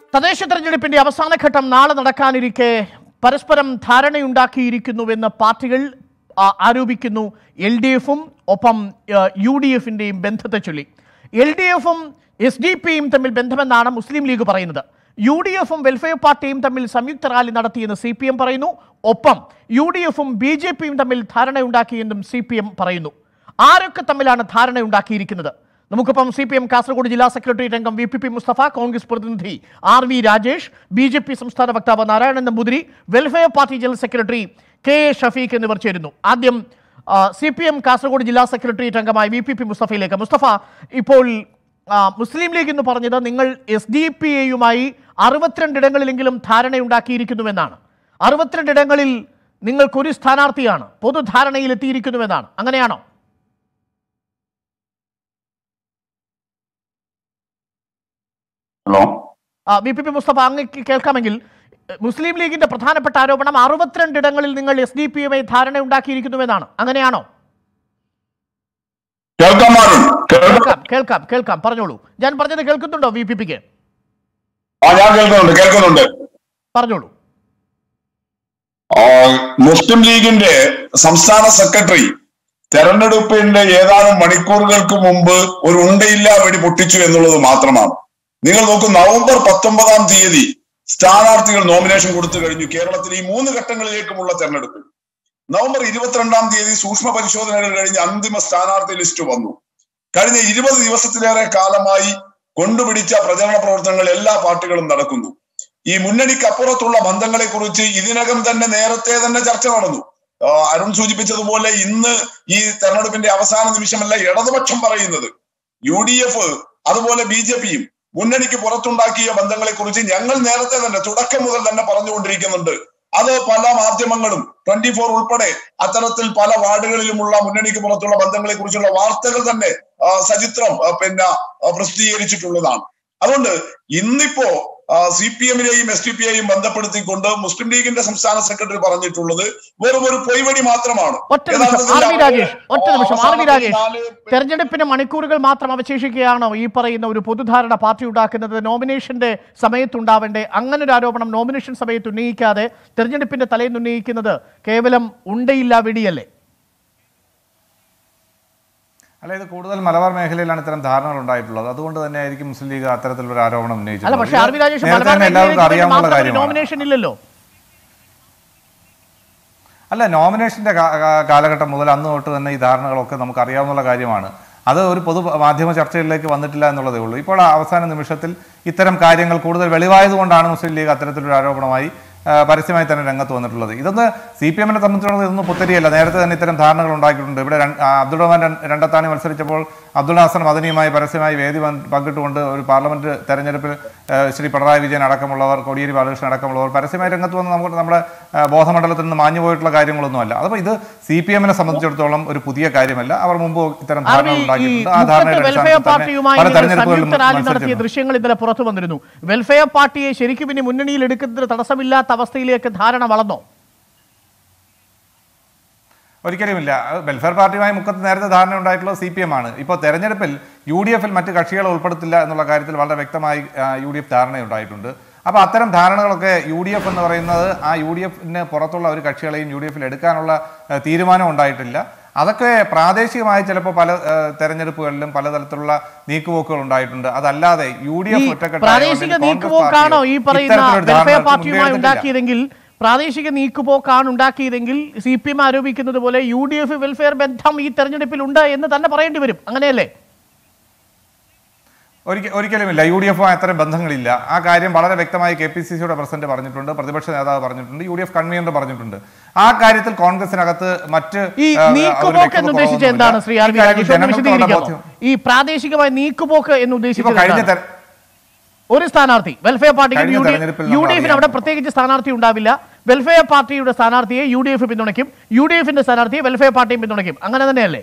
തദ്ദേശ തെരഞ്ഞെടുപ്പിന്റെ അവസാന ഘട്ടം നാളെ നടക്കാനിരിക്കെ പരസ്പരം ധാരണയുണ്ടാക്കിയിരിക്കുന്നുവെന്ന് പാർട്ടികൾ ആ, ആരോപിക്കുന്നു എൽ ഡി എഫും ഒപ്പം യു ഡി എഫിന്റെയും ബന്ധത്തെ ചൊല്ലി എൽ ഡി എഫും എസ് ഡി പിയും തമ്മിൽ ബന്ധമെന്നാണ് മുസ്ലിം ലീഗ് പറയുന്നത് യു ഡി എഫും വെൽഫെയർ പാർട്ടിയും തമ്മിൽ സംയുക്ത റാലി നടത്തിയെന്ന് സി പി എം പറയുന്നു ഒപ്പം യു ഡി എഫും ബി ജെ പിയും തമ്മിൽ ധാരണയുണ്ടാക്കിയെന്നും സി പി എം പറയുന്നു ആരൊക്കെ തമ്മിലാണ് ധാരണയുണ്ടാക്കിയിരിക്കുന്നത് നമുക്കിപ്പം സി പി എം കാസർഗോഡ് ജില്ലാ സെക്രട്ടേറിയറ്റ് അംഗം V P P Mustafa Congress പ്രതിനിധി R V Rajesh B J P സംസ്ഥാന വക്താവ് Narayanan Namboothiri welfare party general secretary K A Shafeeq എന്നിവർ ചേരുന്നു ആദ്യം സി പി എം കാസർഗോഡ് ജില്ലാ സെക്രട്ടേറിയറ്റ് അംഗമായ വി പി പി മുസ്തഫയിലേക്ക് മുസ്തഫ ഇപ്പോൾ ആ, മുസ്ലിം ലീഗ് എന്ന് പറഞ്ഞത് നിങ്ങൾ എസ് ഡി പി എയുമായി അറുപത്തിരണ്ടിടങ്ങളിലെങ്കിലും ധാരണയുണ്ടാക്കിയിരിക്കുന്നുവെന്നാണ് അറുപത്തിരണ്ടിടങ്ങളിൽ നിങ്ങൾക്കൊരു സ്ഥാനാർത്ഥിയാണ് പൊതുധാരണയിൽ എത്തിയിരിക്കുന്നുവെന്നാണ് അങ്ങനെയാണോ ഹലോ ആ, വി പി പി മുസ്തഫ അങ്ങ് കേൾക്കാമെങ്കിൽ എ, മുസ്ലിം ലീഗിന്റെ പ്രധാനപ്പെട്ട ആരോപണം അറുപത്തിരണ്ടിടങ്ങളിൽ നിങ്ങൾ എസ് ഡി പി യുമായി ധാരണ ഉണ്ടാക്കിയിരിക്കുന്നുവെന്നാണ് അങ്ങനെയാണോ കേൾക്കാൻ മാറും കേൾക്കാം കേൾക്കാം കേൾക്കാം പറഞ്ഞോളൂ ഞാൻ പറഞ്ഞത് കേൾക്കുന്നുണ്ടോ വി പി പിക്ക് ആ ഞാൻ കേൾക്കുന്നുണ്ട് കേൾക്കുന്നുണ്ട് പറഞ്ഞോളൂ ആ, മുസ്ലിം ലീഗിന്റെ സംസ്ഥാന സെക്രട്ടറി തെരഞ്ഞെടുപ്പിന്റെ ഏതാനും മണിക്കൂറുകൾക്ക് മുമ്പ് ഒരു ഉണ്ടയില്ലാ വെടി പൊട്ടിച്ചു എന്നുള്ളത് മാത്രമാണ് നിങ്ങൾ നോക്കൂ നവംബർ പത്തൊമ്പതാം തീയതി സ്ഥാനാർത്ഥികൾ നോമിനേഷൻ കൊടുത്തു കഴിഞ്ഞു കേരളത്തിൽ ഈ മൂന്ന് ഘട്ടങ്ങളിലേക്കുമുള്ള തെരഞ്ഞെടുപ്പിൽ നവംബർ ഇരുപത്തിരണ്ടാം തീയതി സൂക്ഷ്മ പരിശോധനകൾ കഴിഞ്ഞ് അന്തിമ സ്ഥാനാർത്ഥി ലിസ്റ്റ് വന്നു കഴിഞ്ഞ ഇരുപത് ദിവസത്തിലേറെ കാലമായി കൊണ്ടുപിടിച്ച പ്രചരണ പ്രവർത്തനങ്ങൾ എല്ലാ പാർട്ടികളും നടക്കുന്നു ഈ മുന്നണിക്ക് അപ്പുറത്തുള്ള ബന്ധങ്ങളെ കുറിച്ച് ഇതിനകം തന്നെ നേരത്തെ തന്നെ ചർച്ച നടന്നു ആ, അരുൺ സൂചിപ്പിച്ചതുപോലെ ഇന്ന് ഈ തെരഞ്ഞെടുപ്പിന്റെ അവസാന നിമിഷമല്ല ഇടതുപക്ഷം പറയുന്നത് യു ഡി എഫ് അതുപോലെ ബി ജെ പിയും മുന്നണിക്ക് പുറത്തുണ്ടാക്കിയ ബന്ധങ്ങളെ കുറിച്ച് ഞങ്ങൾ നേരത്തെ തന്നെ തുടക്കം മുതൽ തന്നെ പറഞ്ഞുകൊണ്ടിരിക്കുന്നുണ്ട് അത് പല മാധ്യമങ്ങളും ട്വന്റി ഫോർ ഉൾപ്പെടെ അത്തരത്തിൽ പല വാർഡുകളിലുമുള്ള മുന്നണിക്ക് പുറത്തുള്ള ബന്ധങ്ങളെ കുറിച്ചുള്ള വാർത്തകൾ തന്നെ ആ, സചിത്രം ആ, പിന്നെ ആ, പ്രസിദ്ധീകരിച്ചിട്ടുള്ളതാണ് അതുകൊണ്ട് ഇന്നിപ്പോ സി പി എമ്മിനെയും എസ് ഡി പി യെയും ബന്ധപ്പെടുത്തിക്കൊണ്ട് മുസ്ലിം ലീഗിന്റെ സംസ്ഥാന സെക്രട്ടറി പറഞ്ഞിട്ടുള്ളത് വെറും ഒരു പൊയ്വടി മാത്രമാണ് ഒറ്റ നിമിഷം യഥാർത്ഥത്തിൽ ആർ വി അവര് രാജേഷ് ഒറ്റ നിമിഷം ആർ വി അവസാനത്തെ രാജേഷ് നാല് തെരഞ്ഞെടുപ്പിന് മണിക്കൂറുകൾ മാത്രം അവശേഷിക്കുകയാണോ ഈ പറയുന്ന ഒരു പൊതുധാരണ പാർട്ടി ഉണ്ടാക്കുന്നത് നോമിനേഷന്റെ സമയത്തുണ്ടാവേണ്ടേ അങ്ങനെ ഒരു ആരോപണം നോമിനേഷൻ സമയത്ത് ഉന്നയിക്കാതെ തെരഞ്ഞെടുപ്പിന്റെ തലേന്ന് ഉന്നയിക്കുന്നത് കേവലം ഉണ്ടയില്ല വെടിയല്ലേ അല്ല ഇത് കൂടുതൽ മലബാർ മേഖലയിലാണ് ഇത്തരം ധാരണകൾ ഉണ്ടായിട്ടുള്ളത് അതുകൊണ്ട് തന്നെ ആയിരിക്കും മുസ്ലിം ലീഗ് അത്തരത്തിലൊരു ആരോപണം അല്ല ഉന്നയിച്ചിട്ടുള്ളത് പക്ഷേ ആർ വി രാജേഷ് നേരത്തെ മലബാർ തന്നെ എല്ലാവർക്കും മേഖലയിലേക്ക് അറിയാവുന്ന മാത്രം ഒരു കാര്യമാണ് നോമിനേഷൻ ഇല്ലല്ലോ അല്ല നോമിനേഷന്റെ കാ- കാ- കാലഘട്ടം മുതൽ അന്ന് തൊട്ട് തന്നെ ഈ ധാരണകളൊക്കെ നമുക്ക് അറിയാവുന്ന കാര്യമാണ് അത് ഒരു പൊതു മാധ്യമ ചർച്ചകളിലേക്ക് വന്നിട്ടില്ല എന്നുള്ളതേ ഉള്ളൂ ഇപ്പോൾ ആ അവസാന നിമിഷത്തിൽ ഇത്തരം കാര്യങ്ങൾ കൂടുതൽ വെളിവായതുകൊണ്ടാണ് മുസ്ലിം ലീഗ് അത്തരത്തിലൊരു ആരോപണമായി ആ, പരസ്യമായി തന്നെ രംഗത്ത് വന്നിട്ടുള്ളത് ഇതൊന്ന് സി പി എമ്മിനെ സംബന്ധിച്ചിടത്തോളം ഇതൊന്നും പുത്തരിയല്ല നേരത്തെ തന്നെ ഇത്തരം ധാരണകൾ ഉണ്ടാക്കിയിട്ടുണ്ട് ഇവിടെ രണ്ട്- ആ, അബ്ദുൾ റഹ്മാൻ രണ്ട്- രണ്ടത്താണി മത്സരിച്ചപ്പോൾ അബ്ദുൾ ഹസൻ മദനിയുമായി പരസ്യമായി വേദി പങ്ക് പങ്കിട്ടുകൊണ്ട് ഒരു പാർലമെന്റ് തെരഞ്ഞെടുപ്പിൽ ആ, ശ്രീ പിണറായി വിജയൻ അടക്കമുള്ളവർ കോടിയേരി ബാലകൃഷ്ണൻ അടക്കമുള്ളവർ പരസ്യമായി രംഗത്ത് വന്ന് നമുക്ക് നമ്മുടെ ആ, ബോധമണ്ഡലത്തിൽ നിന്ന് മാഞ്ഞു പോയിട്ടുള്ള കാര്യങ്ങളൊന്നുമല്ല അപ്പോൾ ഇത് സി പി എമ്മിനെ സംബന്ധിച്ചിടത്തോളം ഒരു പുതിയ കാര്യമല്ല അവർ മുമ്പ് ഇത്തരം ആർ വി ധാരണകൾ ഈ ഉണ്ടാക്കിയിട്ടുണ്ട് ആ മുക്കത്ത് ധാരണയുടെ വെൽഫെയർ അടിസ്ഥാനത്തിൽ തന്നെ പാർട്ടിയുമായി പല നിങ്ങൾ തെരഞ്ഞെടുപ്പുകളിലും സംയുക്ത റാലി നടത്തിയ മത്സരിച്ചിട്ടുണ്ട് ദൃശ്യങ്ങൾ ഇന്നലെ പുറത്തു വന്നിരുന്നു വെൽഫെയർ പാർട്ടിയെ ശരിക്കും ഇനി മുന്നണിയിൽ എടുക്കുന്നതിന് തടസ്സമില്ലാത്ത അവസ്ഥയിലേക്ക് ധാരണ വളർന്നോ ഒരിക്കലുമില്ല വെൽഫെയർ പാർട്ടിയുമായി മുക്കത്ത് നേരത്തെ ധാരണ ഉണ്ടായിട്ടുള്ളത് സി പി എം ആണ് ഇപ്പോൾ തെരഞ്ഞെടുപ്പിൽ യു ഡി എഫിൽ മറ്റ് കക്ഷികളെ ഉൾപ്പെടുത്തില്ല എന്നുള്ള കാര്യത്തിൽ വളരെ വ്യക്തമായി യു ഡി എഫ് ധാരണയുണ്ടായിട്ടുണ്ട് അപ്പോൾ അത്തരം ധാരണകളൊക്കെ യു ഡി എഫ് എന്ന് പറയുന്നത് ആ യു ഡി എഫിന് പുറത്തുള്ള ഒരു കക്ഷികളെയും യു ഡി എഫിൽ എടുക്കാനുള്ള ആ, തീരുമാനം ഉണ്ടായിട്ടില്ല അതൊക്കെ പ്രാദേശികമായി ചിലപ്പോൾ പല ആ, തെരഞ്ഞെടുപ്പുകളിലും പലതരത്തിലുള്ള നീക്കുപോക്കുകൾ ഉണ്ടായിട്ടുണ്ട് അതല്ലാതെ യു ഡി ഈ എഫ് ഒറ്റക്കെട്ടായ പ്രാദേശിക കോൺഗ്രസ് നീക്കുപോക്കാണോ ഈ പാർട്ടിയോ പറയുന്ന ഇത്തരത്തിലൊരു വെൽഫെയർ ധാരണകൾക്ക് പാർട്ടിയുമായി മുൻകൈ എടുത്തിട്ടില്ല. ഉണ്ടാക്കിയതെങ്കിൽ പ്രാദേശിക നീക്കുപോക്കാണ് ഉണ്ടാക്കിയതെങ്കിൽ സി പി എം ആരോപിക്കുന്നത് പോലെ യു ഡി എഫ് വെൽഫെയർ ബന്ധം ഈ തെരഞ്ഞെടുപ്പിൽ ഉണ്ട് എന്ന് തന്നെ പറയേണ്ടി വരും അങ്ങനെയല്ലേ ഒരിക്കൽ ഒരിക്കലുമില്ല യു ഡി എഫുമായി അത്തരം ബന്ധങ്ങളില്ല ആ കാര്യം വളരെ വ്യക്തമായി കെ പി സി സിയുടെ പ്രസിഡന്റ് പറഞ്ഞിട്ടുണ്ട് പ്രതിപക്ഷ നേതാവ് പറഞ്ഞിട്ടുണ്ട് യു ഡി എഫ് കൺവീനർ പറഞ്ഞിട്ടുണ്ട് ആ കാര്യത്തിൽ കോൺഗ്രസിനകത്ത് മറ്റ് ഈ ആ, ഒരു നീക്കുപോക്ക് വ്യക്തത എന്ന് ഉദ്ദേശിച്ചത് കുറവൊന്നുമില്ല. എന്താണ് ശ്രീ ആർ ഈ വി കാര്യം രാജേഷ് ഒന്ന് ജനങ്ങൾക്ക് വളരെ വിശദീകരിക്കാമോ ബോധ്യം- ഈ പ്രാദേശികമായി നീക്കുപോക്ക് എന്ന് ഇപ്പൊ ഉദ്ദേശിച്ചത് കഴിഞ്ഞ എന്താണ്? തെര- ഒരു സ്ഥാനാർത്ഥി വെൽഫെയർ പാർട്ടിക്ക് കഴിഞ്ഞ യു ഡി തെരഞ്ഞെടുപ്പിൽ യു നമ്മൾ ഡി എഫിന് അറിയാം. അവിടെ പ്രത്യേകിച്ച് സ്ഥാനാർത്ഥി ഉണ്ടാവില്ല വെൽഫെയർ പാർട്ടിയുടെ സ്ഥാനാർത്ഥിയെ യു ഡി എഫ് പിന്തുണയ്ക്കും യു ഡി എഫിന്റെ സ്ഥാനാർത്ഥിയെ വെൽഫെയർ പാർട്ടിയും പിന്തുണയ്ക്കും അങ്ങനെ തന്നെയല്ലേ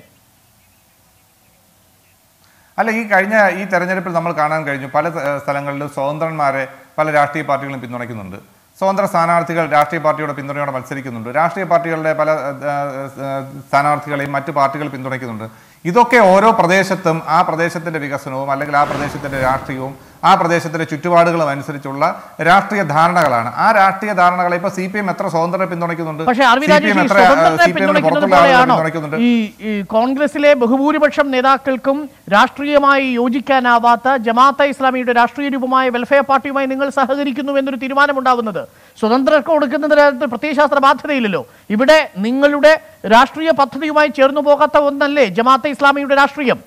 അല്ല ഈ കഴിഞ്ഞ ഈ തെരഞ്ഞെടുപ്പിൽ നമ്മൾ കാണാൻ കഴിഞ്ഞു പല ഏഹ്, സ്ഥലങ്ങളിലും സ്വതന്ത്രന്മാരെ പല രാഷ്ട്രീയ പാർട്ടികളും പിന്തുണയ്ക്കുന്നുണ്ട് സ്വതന്ത്ര സ്ഥാനാർത്ഥികൾ രാഷ്ട്രീയ പാർട്ടിയുടെ പിന്തുണയോടെ മത്സരിക്കുന്നുണ്ട് രാഷ്ട്രീയ പാർട്ടികളുടെ പല ഏഹ്, ഏഹ്, സ്ഥാനാർത്ഥികളെയും മറ്റു പാർട്ടികൾ പിന്തുണയ്ക്കുന്നുണ്ട് ഇതൊക്കെ ഓരോ പ്രദേശത്തും ആ പ്രദേശത്തിന്റെ വികസനവും അല്ലെങ്കിൽ ആ പ്രദേശത്തിന്റെ രാഷ്ട്രീയവും ആ പ്രദേശത്തിലെ ചുറ്റുപാടുകളും അനുസരിച്ചുള്ള രാഷ്ട്രീയ ധാരണകളാണ് ആ രാഷ്ട്രീയ ധാരണകളെ ഇപ്പൊ സി പി എം എത്ര സ്വതന്ത്രരെ പിന്തുണയ്ക്കുന്നുണ്ട് പക്ഷേ അരവിന്ദ് CPM രാജേഷ് ഈ എത്ര, സ്വതന്ത്രനെ CPM ന് പിന്തുണയ്ക്കുന്നത് പുറത്തുള്ള ആളുകളെ പോലെയാണോ പിന്തുണയ്ക്കുന്നുണ്ട് ഈ ഈ കോൺഗ്രസിലെ ബഹുഭൂരിപക്ഷം നേതാക്കൾക്കും രാഷ്ട്രീയമായി യോജിക്കാനാവാത്ത ജമാഅത്തെ ഇസ്ലാമിയുടെ രാഷ്ട്രീയ രൂപമായ വെൽഫെയർ പാർട്ടിയുമായി നിങ്ങൾ സഹകരിക്കുന്നു എന്നൊരു തീരുമാനമുണ്ടാവുന്നത് സ്വതന്ത്രർക്ക് കൊടുക്കുന്നതിനകത്ത് പ്രത്യയശാസ്ത്ര ബാധ്യതയില്ലല്ലോ ഇവിടെ നിങ്ങളുടെ രാഷ്ട്രീയ പദ്ധതിയുമായി ചേർന്നു പോകാത്ത ഒന്നല്ലേ ജമാഅത്തെ ഇസ്ലാമിയുടെ രാഷ്ട്രീയം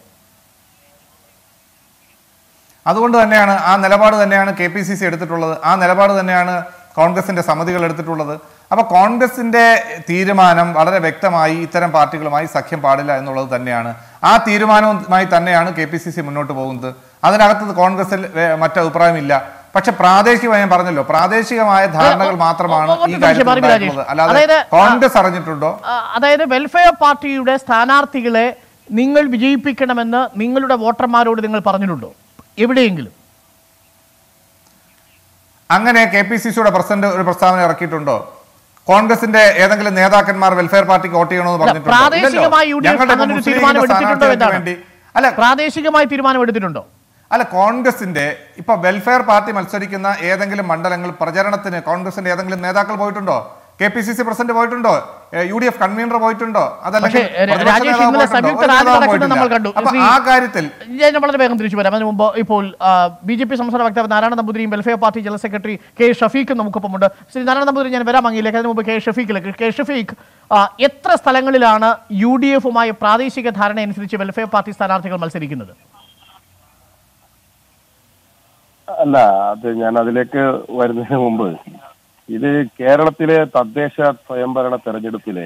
അതുകൊണ്ട് തന്നെയാണ് ആ നിലപാട് തന്നെയാണ് കെ പി സി സി എടുത്തിട്ടുള്ളത് ആ നിലപാട് തന്നെയാണ് കോൺഗ്രസിന്റെ സമിതികൾ എടുത്തിട്ടുള്ളത് അപ്പൊ കോൺഗ്രസിന്റെ തീരുമാനം വളരെ വ്യക്തമായി ഇത്തരം പാർട്ടികളുമായി സഖ്യം പാടില്ല എന്നുള്ളത് തന്നെയാണ് ആ തീരുമാനവുമായി തന്നെയാണ് കെ പി സി സി മുന്നോട്ട് പോകുന്നത് അതിനകത്ത് കോൺഗ്രസിൽ വേ- മറ്റ് അഭിപ്രായമില്ല പക്ഷെ പ്രാദേശികമായി ഞാൻ പറഞ്ഞല്ലോ പ്രാദേശികമായ ധാരണകൾ മാത്രമാണ് ഒ- ഒ- ഈ ഒറ്റ കാര്യത്തിൽ നിമിഷം, അരവിന്ദ് രാജേഷ്. ഉണ്ടായിട്ടുള്ളത് അല്ലാതെ അതായത്, കോൺഗ്രസ് അറിഞ്ഞിട്ടുണ്ടോ ആ, അതായത് വെൽഫെയർ പാർട്ടിയുടെ സ്ഥാനാർത്ഥികളെ നിങ്ങൾ വിജയിപ്പിക്കണമെന്ന് നിങ്ങളുടെ വോട്ടർമാരോട് നിങ്ങൾ പറഞ്ഞിട്ടുണ്ടോ എവിടെയെങ്കിലും അങ്ങനെ കെ പി സി സിയുടെ പ്രസിഡന്റ് ഒരു പ്രസ്താവന ഇറക്കിയിട്ടുണ്ടോ കോൺഗ്രസിന്റെ ഏതെങ്കിലും നേതാക്കന്മാർ വെൽഫെയർ പാർട്ടിക്ക് വോട്ട് ചെയ്യണമെന്ന് അല്ല, പറഞ്ഞിട്ടുണ്ടോ? പ്രാദേശികമായി യു ഇല്ലല്ലോ. ഡി എഫ് ഞങ്ങളുടെ അങ്ങനെ ഒരു മുസ്ലിം തീരുമാനം എടുത്തിട്ടുണ്ടോ സ്ഥാനാർത്ഥികൾക്ക് എന്നാണ് വേണ്ടി അല്ല പ്രാദേശികമായി തീരുമാനം എടുത്തിട്ടുണ്ടോ അല്ല കോൺഗ്രസിന്റെ ഇപ്പൊ വെൽഫെയർ പാർട്ടി മത്സരിക്കുന്ന ഏതെങ്കിലും മണ്ഡലങ്ങൾ പ്രചരണത്തിന് കോൺഗ്രസിന്റെ ഏതെങ്കിലും നേതാക്കൾ പോയിട്ടുണ്ടോ K P C C president പോയിട്ടുണ്ടോ യു ഡി എഫ് കൺവീനർ പോയിട്ടുണ്ടോ അതല്ലെങ്കിൽ പക്ഷേ, ര- പ്രതിപക്ഷ രാജേഷ് നേതാവ് ഇന്നലെ പോയിട്ടുണ്ടോ? സംയുക്ത ഒരു റാലി നേതാവും നടക്കുന്നത് നമ്മൾ പോയിട്ടില്ല. കണ്ടു. അപ്പൊ ശ്രീ- ആ കാര്യത്തിൽ ഞാൻ വളരെ വേഗം തിരിച്ചു വരാം അതിന് മുമ്പ് ഇപ്പോൾ ബി ജെ പി സംസ്ഥാന വക്താവ് നാരായണ നമ്പൂതിരിയും welfare party general secretary K ഷഫീഖും നമുക്കൊപ്പമുണ്ട് ശ്രീ നാരായണ നമ്പൂതിരി ഞാൻ വരാം അങ്ങയിലേക്ക് അതിന് മുമ്പ് കെ ഷഫീഖിലേക്ക് കെ ഷഫീഖ് ആ, എത്ര സ്ഥലങ്ങളിലാണ് യു ഡി എഫുമായി പ്രാദേശിക ധാരണ അനുസരിച്ച് വെൽഫെയർ പാർട്ടി സ്ഥാനാർത്ഥികൾ മത്സരിക്കുന്നത് അല്ല അത് ഞാൻ അതിലേക്ക് വരുന്നതിന് മുമ്പ് ഇത് കേരളത്തിലെ തദ്ദേശ സ്വയംഭരണ തെരഞ്ഞെടുപ്പിലെ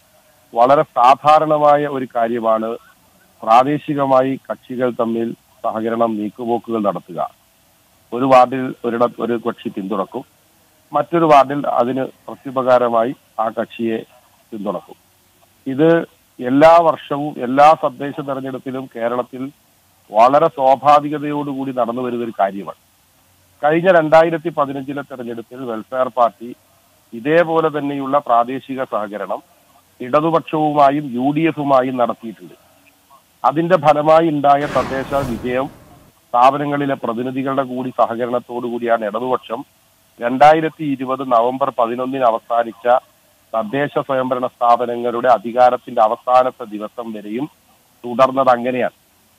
വളരെ സാധാരണമായ ഒരു കാര്യമാണ് പ്രാദേശികമായി കക്ഷികൾ തമ്മിൽ സഹകരണം നീക്കുപോക്കുകൾ നടത്തുക ഒരു വാർഡിൽ ഒരിട ഒരു കക്ഷി പിന്തുണക്കും മറ്റൊരു വാർഡിൽ അതിന് പ്രത്യുപകാരമായി ആ കക്ഷിയെ പിന്തുണക്കും ഇത് എല്ലാ വർഷവും എല്ലാ തദ്ദേശ തെരഞ്ഞെടുപ്പിലും കേരളത്തിൽ വളരെ സ്വാഭാവികതയോടുകൂടി നടന്നു വരുന്ന ഒരു കാര്യമാണ് കഴിഞ്ഞ രണ്ടായിരത്തി പതിനഞ്ചിലെ തെരഞ്ഞെടുപ്പിൽ വെൽഫെയർ പാർട്ടി ഇതേപോലെ തന്നെയുള്ള പ്രാദേശിക സഹകരണം ഇടതുപക്ഷവുമായും യു ഡി എഫുമായും നടത്തിയിട്ടുണ്ട് അതിന്റെ ഫലമായി ഉണ്ടായ തദ്ദേശ വിജയം സ്ഥാപനങ്ങളിലെ പ്രതിനിധികളുടെ കൂടി സഹകരണത്തോടു കൂടിയാണ് ഇടതുപക്ഷം രണ്ടായിരത്തി ഇരുപത് നവംബർ പതിനൊന്നിന് അവസാനിച്ച തദ്ദേശ സ്വയംഭരണ സ്ഥാപനങ്ങളുടെ അധികാരത്തിന്റെ അവസാനത്തെ ദിവസം വരെയും തുടർന്നത് അങ്ങനെയാണ്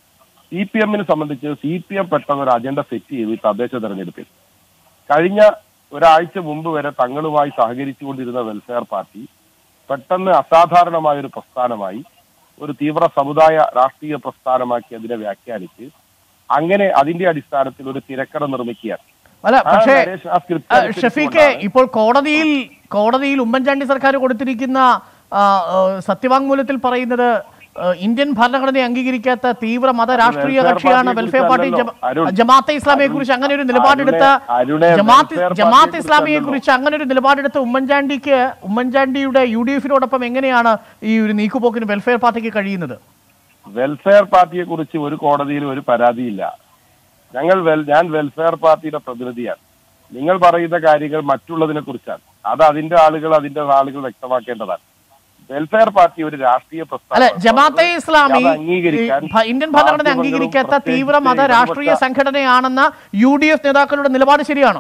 സി പി എമ്മിനെ സംബന്ധിച്ച് സി പി എം പെട്ടെന്ന് ഒരു അജണ്ട സെറ്റ് ചെയ്തു ഈ തദ്ദേശ തെരഞ്ഞെടുപ്പിൽ കഴിഞ്ഞ ഒരാഴ്ച മുമ്പ് വരെ തങ്ങളുമായി സഹകരിച്ചുകൊണ്ടിരുന്ന വെൽഫെയർ പാർട്ടി പെട്ടെന്ന് അസാധാരണമായ ഒരു പ്രസ്ഥാനമായി ഒരു തീവ്ര സമുദായ രാഷ്ട്രീയ പ്രസ്ഥാനമാക്കി അതിനെ വ്യാഖ്യാനിച്ച് അങ്ങനെ അതിന്റെ അടിസ്ഥാനത്തിൽ ഒരു തിരക്കഥ നിർമ്മിക്കുകയാണ് അല്ല ആ പക്ഷേ നരേഷ് ആ സ്ക്രിപ്റ്റ് ആ, അനുസരിച്ച് ഷഫീഖെ കൊണ്ടാണ് ഇപ്പോൾ കോടതിയിൽ കോടതിയിൽ ഉമ്മൻചാണ്ടി സർക്കാർ കൊടുത്തിരിക്കുന്ന ആ, ആ, സത്യവാങ്മൂലത്തിൽ പറയുന്നത് ആ, ഇന്ത്യൻ ഭരണഘടനയെ അംഗീകരിക്കാത്ത തീവ്ര മത രാഷ്ട്രീയ വെൽഫെയർ കക്ഷിയാണ് പാർട്ടിയെ വെൽഫെയർ പാർട്ടി കുറിച്ചല്ലല്ലോ. അരുൺ, ജമാഅത്തെ ഇസ്ലാമിയെ കുറിച്ച് അങ്ങനെ ഒരു നിലപാടെടുത്ത അരുണെ, ജമാഅത്ത് വെൽഫെയർ ജമാഅത്ത് പാർട്ടിയെ ഇസ്ലാമിയെ കുറിച്ചല്ലല്ലോ. കുറിച്ച് അങ്ങനെ ഒരു നിലപാടെടുത്ത ഉമ്മൻചാണ്ടിക്ക് ഉമ്മൻചാണ്ടിയുടെ യു ഡി എഫിനോടൊപ്പം എങ്ങനെയാണ് ഈ ഒരു നീക്കുപോക്കിന് വെൽഫെയർ പാർട്ടിക്ക് കഴിയുന്നത് വെൽഫെയർ പാർട്ടിയെ കുറിച്ച് ഒരു കോടതിയിലും ഒരു പരാതിയില്ല ഞങ്ങൾ വെൽ ഞാൻ വെൽഫെയർ പാർട്ടിയുടെ പ്രതിനിധിയാണ് നിങ്ങൾ പറയുന്ന കാര്യങ്ങൾ മറ്റുള്ളതിനെ കുറിച്ചാണ് അത് അതിന്റെ ആളുകൾ അതിന്റെ ആളുകൾ വ്യക്തമാക്കേണ്ടതാണ് വെൽഫെയർ പാർട്ടി ഒരു രാഷ്ട്രീയ അല്ല പ്രസ്ഥാനമാണ്. ജമാഅത്തെ ഇസ്ലാമി അത് അംഗീകരിക്കാൻ ഈ ഭ- ഇന്ത്യൻ ഭരണഘടന മാധ്യമങ്ങളും അംഗീകരിക്കാത്ത പ്രത്യേകിച്ച് തീവ്ര മത രാഷ്ട്രീയ ഇടതുപക്ഷ- സംഘടനയാണെന്ന യു ഡി എഫ് നേതാക്കളുടെ നിലപാട് ശരിയാണോ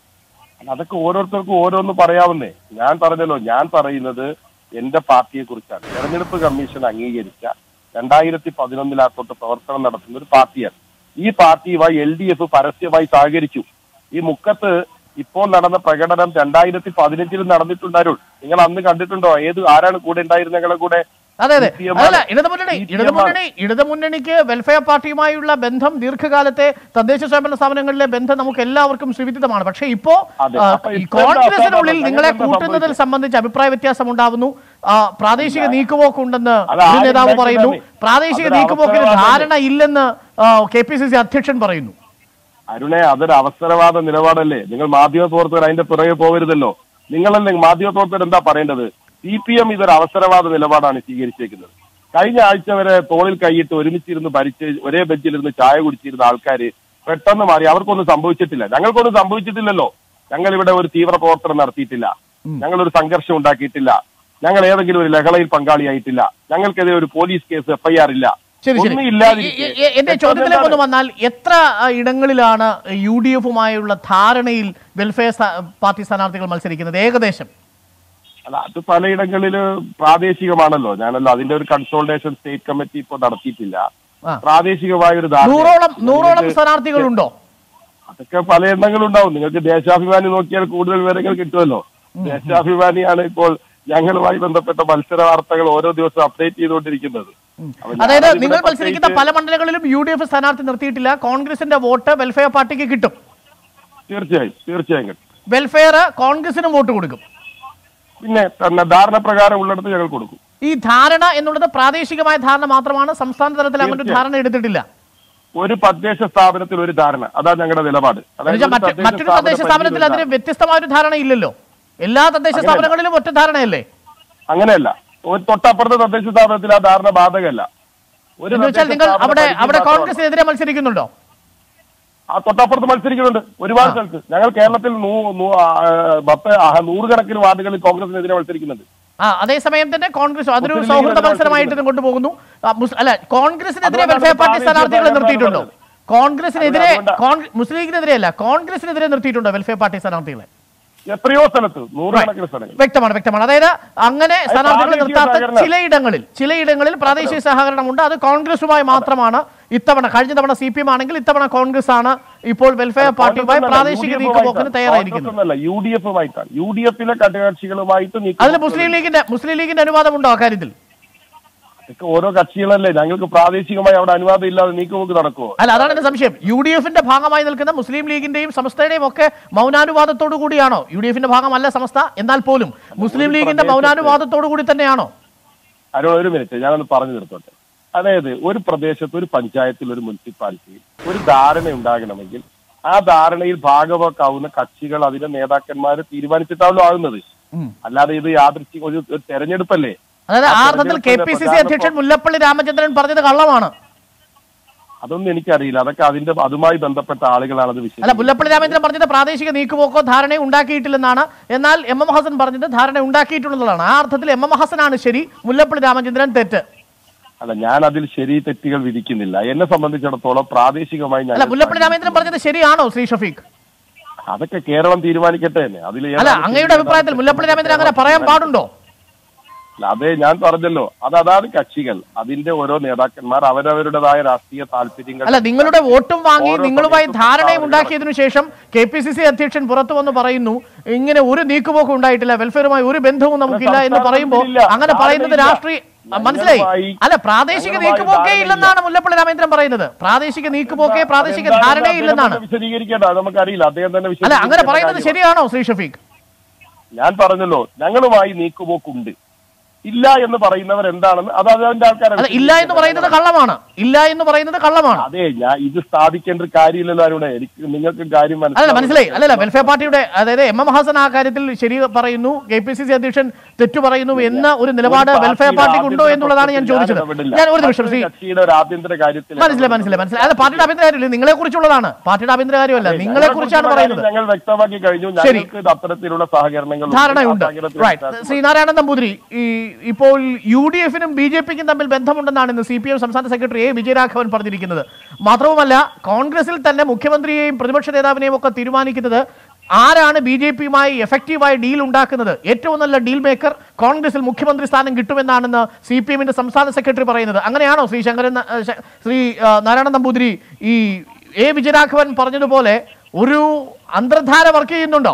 അതൊക്കെ ഓരോരുത്തർക്കും ഓരോന്ന് പറയാവുന്നേ ഞാൻ പറഞ്ഞല്ലോ ഞാൻ പറയുന്നത് എന്റെ പാർട്ടിയെ കുറിച്ചാണ് തെരഞ്ഞെടുപ്പ് കമ്മീഷൻ അംഗീകരിച്ച രണ്ടായിരത്തി പതിനൊന്നിൽ ആ തൊട്ട് പ്രവർത്തനം നടത്തുന്ന ഒരു പാർട്ടിയാണ് ഈ പാർട്ടിയുമായി എൽ ഡി എഫ് പരസ്യമായി സഹകരിച്ചു ഈ മുക്കത്ത് ഇപ്പോൾ നടന്ന പ്രകടനം രണ്ടായിരത്തി പതിനഞ്ചിൽ നടന്നിട്ടുണ്ടായിരുന്നു നിങ്ങൾ അന്ന് കണ്ടിട്ടുണ്ടോ ഏത് ആരാണ് കൂടെ ഉണ്ടായിരുന്നത് ഞങ്ങളുടെ കൂടെ അതെ അതെ CPM അതല്ല ആണ്. ഇടതുമുന്നണി CPM ഇടതുമുന്നണി ഇടതുമുന്നണിക്ക് വെൽഫെയർ പാർട്ടിയുമായുള്ള ബന്ധം ദീർഘകാലത്തെ തദ്ദേശ സ്വയംഭരണ സ്ഥാപനങ്ങളിലെ ബന്ധം നമുക്ക് എല്ലാവർക്കും സുവിദിതമാണ് പക്ഷേ ഇപ്പോ അതെ. ആ, അപ്പൊ ഈ ഇപ്പൊ കോൺഗ്രസിനുള്ളിൽ എന്താ നിങ്ങളെ ഞങ്ങൾക്ക് കൂട്ടുന്നതിൽ സംഭവിച്ചത്? സംബന്ധിച്ച് അഭിപ്രായ വ്യത്യാസം ഉണ്ടാവുന്നു ആ, പ്രാദേശിക നീക്കുപോക്കുണ്ടെന്ന് അത് ഒരു ആരും നേതാവ് പറയുന്നു ഉണ്ടാക്കിയതാണ്. പ്രാദേശിക അതൊരു നീക്കുപോക്കിന് അവസരവാദമല്ലേ? ധാരണ ഇല്ലെന്ന് കെ പി സി സി അധ്യക്ഷൻ പറയുന്നു അരുണെ അതൊരു അവസരവാദ നിലപാടല്ലേ നിങ്ങൾ മാധ്യമ പ്രവർത്തകർ അതിന്റെ പിറകെ പോകരുതല്ലോ നിങ്ങളല്ലേ മാധ്യമ പ്രവർത്തകർ എന്താ പറയേണ്ടത് സി പി എം ഇതൊരു അവസരവാദ നിലപാടാണ് സ്വീകരിച്ചേക്കുന്നത് കഴിഞ്ഞ ആഴ്ച വരെ തോളിൽ കൈയിട്ട് ഒരുമിച്ചിരുന്ന് ഭരിച്ച് ഒരേ ബെഞ്ചിലിരുന്ന് ചായ കുടിച്ചിരുന്ന ആൾക്കാര് പെട്ടെന്ന് മാറി അവർക്കൊന്നും സംഭവിച്ചിട്ടില്ല ഞങ്ങൾക്കൊന്നും സംഭവിച്ചിട്ടില്ലല്ലോ ഞങ്ങൾ ഇവിടെ ഒരു തീവ്ര പ്രവർത്തനം നടത്തിയിട്ടില്ല ഞങ്ങൾ ഒരു സംഘർഷം ഉണ്ടാക്കിയിട്ടില്ല ഞങ്ങൾ ഏതെങ്കിലും ഒരു ലഹളയിൽ പങ്കാളിയായിട്ടില്ല ഞങ്ങൾക്കെതിരെ ഒരു പോലീസ് കേസ് എഫ്ഐആർ ഇല്ല ശരി ശരി ഒന്നും ഈ- ഇല്ലാതിരിക്കെ ഈ- ഈ- എന്റെ തെറ്റൊന്നും ചോദ്യത്തിലേക്ക് ഒന്ന് എന്താണ്? വന്നാൽ എത്ര ആ, ഇടങ്ങളിലാണ് യു ഡി എഫുമായുള്ള ധാരണയിൽ വെൽഫെയർ സ്ഥാ- പാർട്ടി സ്ഥാനാർത്ഥികൾ മത്സരിക്കുന്നത് ഏകദേശം അല്ല അത് പലയിടങ്ങളില് പ്രാദേശികമാണല്ലോ ഞാനല്ലോ അതിന്റെ ഒരു കൺസോൾട്ടേഷൻ സ്റ്റേറ്റ് കമ്മിറ്റി ഇപ്പോൾ നടത്തിയിട്ടില്ല ആ. പ്രാദേശികമായ ഒരു ധാരണ നൂറോളം നൂറോളം നിങ്ങൾക്ക് സ്ഥാനാർത്ഥികളുണ്ടോ അതൊക്കെ പല എണ്ണങ്ങളുണ്ടാവും നിങ്ങൾക്ക് ദേശാഭിമാനി നോക്കിയാൽ കൂടുതൽ വിവരങ്ങൾ കിട്ടുമല്ലോ ദേശാഭിമാനിയാണ് ഇപ്പോൾ ഞങ്ങളുമായി ബന്ധപ്പെട്ട മത്സര വാർത്തകൾ ഓരോ ദിവസവും അപ്ഡേറ്റ് ചെയ്തുകൊണ്ടിരിക്കുന്നത് അപ്പൊ അതായത് ഞാനതിവിടെ നിങ്ങൾ മത്സരിക്കുന്ന പ്രത്യേകിച്ച് പല മണ്ഡലങ്ങളിലും യു ഡി എഫ് സ്ഥാനാർത്ഥി നിർത്തിയിട്ടില്ല കോൺഗ്രസിന്റെ വോട്ട് വെൽഫെയർ പാർട്ടിക്ക് കിട്ടും തീർച്ചയായും തീർച്ചയായും കിട്ടും. വെൽഫെയർ കോൺഗ്രസിനും വോട്ട് കൊടുക്കും പിന്നെ തന്നെ ധാരണ പ്രകാരം ഉള്ളിടത്ത് ഞങ്ങൾ കൊടുക്കും ഈ ധാരണ എന്നുള്ളത് പ്രാദേശികമായ ധാരണ മാത്രമാണ് സംസ്ഥാന തലത്തിൽ അങ്ങനെ ഒരു ധാരണ എടുത്തിട്ടില്ല ഒരു തദ്ദേശ സ്ഥാപനത്തിൽ ഒരു ധാരണ അതാണ് ഞങ്ങളുടെ നിലപാട് അതായത് എന്നുവെച്ചാൽ ഒരു മറ്റ് മറ്റൊരു തദ്ദേശ പരിധിയിൽ സ്ഥാപനത്തിൽ ഒരു അതിന് ധാരണ. വ്യത്യസ്തമായ ഒരു ധാരണ ഇല്ലല്ലോ എല്ലാ തദ്ദേശ അങ്ങനെയല്ല. സ്ഥാപനങ്ങളിലും ഒറ്റ ധാരണയല്ലേ അങ്ങനെയല്ല ഒരു തൊട്ടപ്പുറത്തെ തദ്ദേശ സ്ഥാപനത്തിൽ ആ ധാരണ ബാധകമല്ല ഒരു എന്ന് വെച്ചാൽ തദ്ദേശ നിങ്ങൾ സ്ഥാപന അവിടെ പരിധി അവിടെ മാത്രമാണ്. കോൺഗ്രസിനെതിരെ മത്സരിക്കുന്നുണ്ടോ ആ തൊട്ടപ്പുറത്ത് മത്സരിക്കുന്നുണ്ട് ഒരുപാട് സ്ഥലത്ത് ഞങ്ങൾ കേരളത്തിൽ നൂ- നൂ- ആ, പത്ത് ആ, നൂറുകണക്കിന് വാർഡുകളിൽ കോൺഗ്രസിനെതിരെ മത്സരിക്കുന്നുണ്ട് ആ അതേസമയം തന്നെ കോൺഗ്രസ് അതൊരു മുസ്ലിം സൗഹൃദ ലീഗിനെതിരെ മത്സരമായിട്ട് ഇത് കൊണ്ടുപോകുന്നു ആ, മുസ്- അല്ല കോൺഗ്രസിനെതിരെ അതുകൊണ്ടാണ് വെൽഫെയർ പാർട്ടി പ്രാദേശിക സ്ഥാനാർത്ഥികളെ സ്ഥാനാർത്ഥികളെ നിർത്തിയിട്ടുണ്ടോ പറഞ്ഞത്. കോൺഗ്രസിനെതിരെ അതുകൊണ്ടാ- കോൺ- മുസ്ലിം ലീഗിനെതിരെ അല്ല കോൺഗ്രസിനെതിരെ നിർത്തിയിട്ടുണ്ടോ വെൽഫെയർ പാർട്ടി സ്ഥാനാർത്ഥികളെ എത്രയോ സ്ഥലത്ത് നൂറുകണക്കിന് സ്ഥലങ്ങൾ വ്യക്തമാണ് വ്യക്തമാണ് അതായത് അങ്ങനെ സ്ഥാനാർത്ഥികളെ പ്രാദേശിക നിർത്താത്ത സഹകരണം. ചിലയിടങ്ങളിൽ ചിലയിടങ്ങളിൽ പ്രാദേശിക സഹകരണമുണ്ട് അത് കോൺഗ്രസുമായി മാത്രമാണ് ഇത്തവണ കഴിഞ്ഞ തവണ സി പി എം ആണെങ്കിൽ ഇത്തവണ കോൺഗ്രസ് ആണ് ഇപ്പോൾ വെൽഫെയർ പാർട്ടിയുമായി പ്രാദേശിക നീക്കുപോക്കിന് തയ്യാറായിരിക്കുന്നത് യു ഡി എഫുമായിട്ടാണ് യു ഡി എഫിലെ ഘടകകക്ഷികളുമായിട്ട് അതിൽ നീക്കുപോക്കുകൾ മുസ്ലിം ലീഗിന്റെ മുസ്ലിം ലീഗിന്റെ അനുവാദമുണ്ടോ അക്കാര്യത്തിൽ ഇതൊക്കെ ഓരോ കക്ഷികളല്ലേ ഞങ്ങൾക്ക് പ്രാദേശികമായി അവിടെ അനുവാദം ഇല്ലാതെ നീക്കുപോക്ക് നടക്കുമോ അല്ല അതാണ് എന്റെ സംശയം യു ഡി എഫിന്റെ ഭാഗമായി നിൽക്കുന്ന മുസ്ലിം ലീഗിന്റെയും സമസ്തയുടെയും ഒക്കെ മൗനാനുവാദത്തോടു കൂടിയാണോ യു ഡി എഫിന്റെ ഭാഗമല്ല സമസ്ത എന്നാൽ പോലും മുസ്ലിം ലീഗിന്റെ മൗനാനുവാദത്തോടു കൂടി തന്നെയാണോ അരുൺ ഒരു മിനിറ്റ് ഞാനൊന്ന് പറഞ്ഞു നിർത്തോട്ടെ അതായത് ഒരു പ്രദേശത്ത് ഒരു പഞ്ചായത്തിൽ ഒരു മുനിസിപ്പാലിറ്റിയിൽ ഒരു ധാരണ ഉണ്ടാകണമെങ്കിൽ ആ ധാരണയിൽ ഭാഗവാക്കാവുന്ന കക്ഷികൾ അതിന്റെ നേതാക്കന്മാർ തീരുമാനിച്ചിട്ടാണല്ലോ ആകുന്നത് അല്ലാതെ ഇത് യാദൃശ്ചിക ഒരു ഒരു തെരഞ്ഞെടുപ്പല്ലേ അതായത് ആ ആ അർത്ഥത്തിൽ കെ പി സി സി തെരഞ്ഞെടുപ്പിന്റെ അധ്യക്ഷൻ മുല്ലപ്പള്ളി രാമചന്ദ്രൻ പറഞ്ഞത് കള്ളമാണ് അതൊന്നും എനിക്കറിയില്ല അതൊക്കെ അതിന്റെ അതുമായി ബന്ധപ്പെട്ട ആളുകളാണ് അത് അല്ല വിശദീകരിക്കുന്നത് മുല്ലപ്പള്ളി രാമചന്ദ്രൻ പറഞ്ഞത് പ്രാദേശിക നീക്കുപോക്കോ ധാരണയോ ഉണ്ടാക്കിയിട്ടില്ലെന്നാണ് എന്നാൽ എം എം ഹസൻ പറഞ്ഞത് ധാരണ ഉണ്ടാക്കിയിട്ടുള്ളതാണ് ആ അർത്ഥത്തിൽ എം എം ഹസനാണ് ശരി മുല്ലപ്പള്ളി രാമചന്ദ്രൻ തെറ്റ് അല്ല ഞാൻ അതിൽ ശരി തെറ്റുകൾ വിധിക്കുന്നില്ല എന്നെ സംബന്ധിച്ചിടത്തോളം പ്രാദേശികമായി അല്ല ഞാൻ മുല്ലപ്പള്ളി രാമചന്ദ്രൻ പറഞ്ഞത് ശരിയാണോ ശ്രീ ഷഫീഖ് അതൊക്കെ കേരളം തീരുമാനിക്കട്ടെ തന്നെ അതിൽ അല്ല ഏതാണ് അങ്ങയുടെ ശരി, അഭിപ്രായത്തിൽ ഏതാണ് മുല്ലപ്പള്ളി രാമചന്ദ്രൻ അങ്ങനെ കേരളം പറയാൻ തീരുമാനിക്കട്ടെ. പാടുണ്ടോ അല്ല, അതെ ഞാൻ പറഞ്ഞല്ലോ അത് അതാണ് കക്ഷികൾ അതിന്റെ ഓരോ നേതാക്കന്മാർ അവരവരുടേതായ രാഷ്ട്രീയ താല്പര്യങ്ങൾ അല്ല നിങ്ങളുടെ വോട്ടും വാങ്ങി ഓരോ നിങ്ങളുമായി സമയത്തും ധാരണയും പ്രസ്താവനകൾ ഉണ്ടാക്കിയതിനു ശേഷം കെ പി സി സി അധ്യക്ഷൻ പുറത്തു വന്ന് പറയുന്നു ഇങ്ങനെ ഒരു നീക്കുപോക്കും ഉണ്ടായിട്ടില്ല വെൽഫെയറുമായി ഒരു ബന്ധവും നമുക്കില്ല എന്ന് പറയുമ്പോൾ സംസ്ഥാനത്തിലില്ല. അങ്ങനെ പറയുന്നത് ധാരണയില്ല. രാഷ്ട്രീയ ആ, മനസ്സിലായി ഞങ്ങളുമായി- അല്ല പ്രാദേശിക ഞങ്ങളുമായി നീക്കുപോക്കേ ധാരണയില്ല. ഇല്ലെന്നാണ് മുല്ലപ്പള്ളി രാമേന്ദ്രൻ പറയുന്നത് പ്രാദേശിക നീക്കുപോക്കേ പ്രാദേശിക അതെന്താണെന്ന് ധാരണയേ അദ്ദേഹം ഇല്ലെന്നാണ് തന്നെ വിശദീകരിക്കേണ്ട അത് നമുക്കറിയില്ല അദ്ദേഹം തന്നെ അല്ല അങ്ങനെ വിശദീകരിക്കേണ്ട പറയുന്നത് കാര്യമാണ്. ശരിയാണോ ശ്രീ ഷഫീഖ് ഞാൻ പറഞ്ഞല്ലോ ഞങ്ങളുമായി നീക്കുപോക്കുണ്ട് ഇല്ല എന്ന് പറയുന്നവർ എന്താണെന്ന് അത് അതിന്റെ ആൾക്കാരാണ് അല്ല ഇല്ല എന്ന് പറയുന്നത് കള്ളമാണ് ഇല്ല എന്ന് പറയുന്നത് കള്ളമാണ് അതെ ഞാൻ ഇത് സ്ഥാപിക്കേണ്ട ഒരു കാര്യമില്ലല്ലോ അരുണെ എനിക്ക് നിങ്ങൾക്ക് കാര്യം അല്ലല്ല മനസ്സിലായി അല്ലല്ല വെൽഫെയർ പാർട്ടിയുടെ അതായത് എം എം ഹസൻ ആ കാര്യത്തിൽ ശരി പറയുന്നു കെ പി സി സി അധ്യക്ഷൻ തെറ്റു പറയുന്നു എന്ന ഒരു നിലപാട് ഒരു വെൽഫെയർ പാർട്ടിയുടെ പാർട്ടിക്ക് ഉണ്ടോ ആഭ്യന്തര എന്നുള്ളതാണ് ഞാൻ പ്രശ്നത്തിൽ ചോദിച്ചത് ഇടപെടില്ല. ഞാൻ ഒരു നിമിഷം മറ്റൊരു ശ്രീ കക്ഷിയുടെ ഒരു ആഭ്യന്തര കാര്യത്തിൽ മനസ്സിലായി മനസ്സിലായി മനസ്സിലായി അത് പാർട്ടിയുടെ ആഭ്യന്തര കാര്യമില്ല നിങ്ങളെ കുറിച്ചുള്ളതാണ് പാർട്ടിയുടെ ആഭ്യന്തര കാര്യമല്ല നിങ്ങളെ കുറിച്ചാണ് പറയുന്നത് ഞങ്ങൾ വ്യക്തമാക്കി കഴിഞ്ഞു ശരി. ഞങ്ങൾക്ക് ഇത് അത്തരത്തിലുള്ള സഹകരണങ്ങൾ ധാരണയുണ്ട് റൈറ്റ് ശ്രീനാരായണ നമ്പൂതിരി ഈ ഇപ്പോൾ യു ഡി എഫിനും ബി ജെ പിക്കും തമ്മിൽ ബന്ധമുണ്ടെന്നാണ് ഇന്ന് സി പി എം സംസ്ഥാന സെക്രട്ടറി എ വിജയരാഘവൻ പറഞ്ഞിരിക്കുന്നത് മാത്രവുമല്ല കോൺഗ്രസിൽ തന്നെ മുഖ്യമന്ത്രിയെയും പ്രതിപക്ഷ നേതാവിനെയും ഒക്കെ തീരുമാനിക്കുന്നത് ആരാണ് ബി ജെ പിയുമായി എഫക്റ്റീവായി ഡീൽ ഉണ്ടാക്കുന്നത് ഏറ്റവും നല്ല ഡീൽ മേക്കർ കോൺഗ്രസിൽ മുഖ്യമന്ത്രി സ്ഥാനം കിട്ടുമെന്നാണെന്ന് സി പി എമ്മിന്റെ സംസ്ഥാന സെക്രട്ടറി പറയുന്നത് അങ്ങനെയാണോ ശ്രീ ശങ്കരൻ ന- ഏഹ് ശ- ശ്രീ ആ, നാരായണ നമ്പൂതിരി ഈ എ വിജയരാഘവൻ പറഞ്ഞതുപോലെ ഒരു അന്തർധാര വർക്ക് ചെയ്യുന്നുണ്ടോ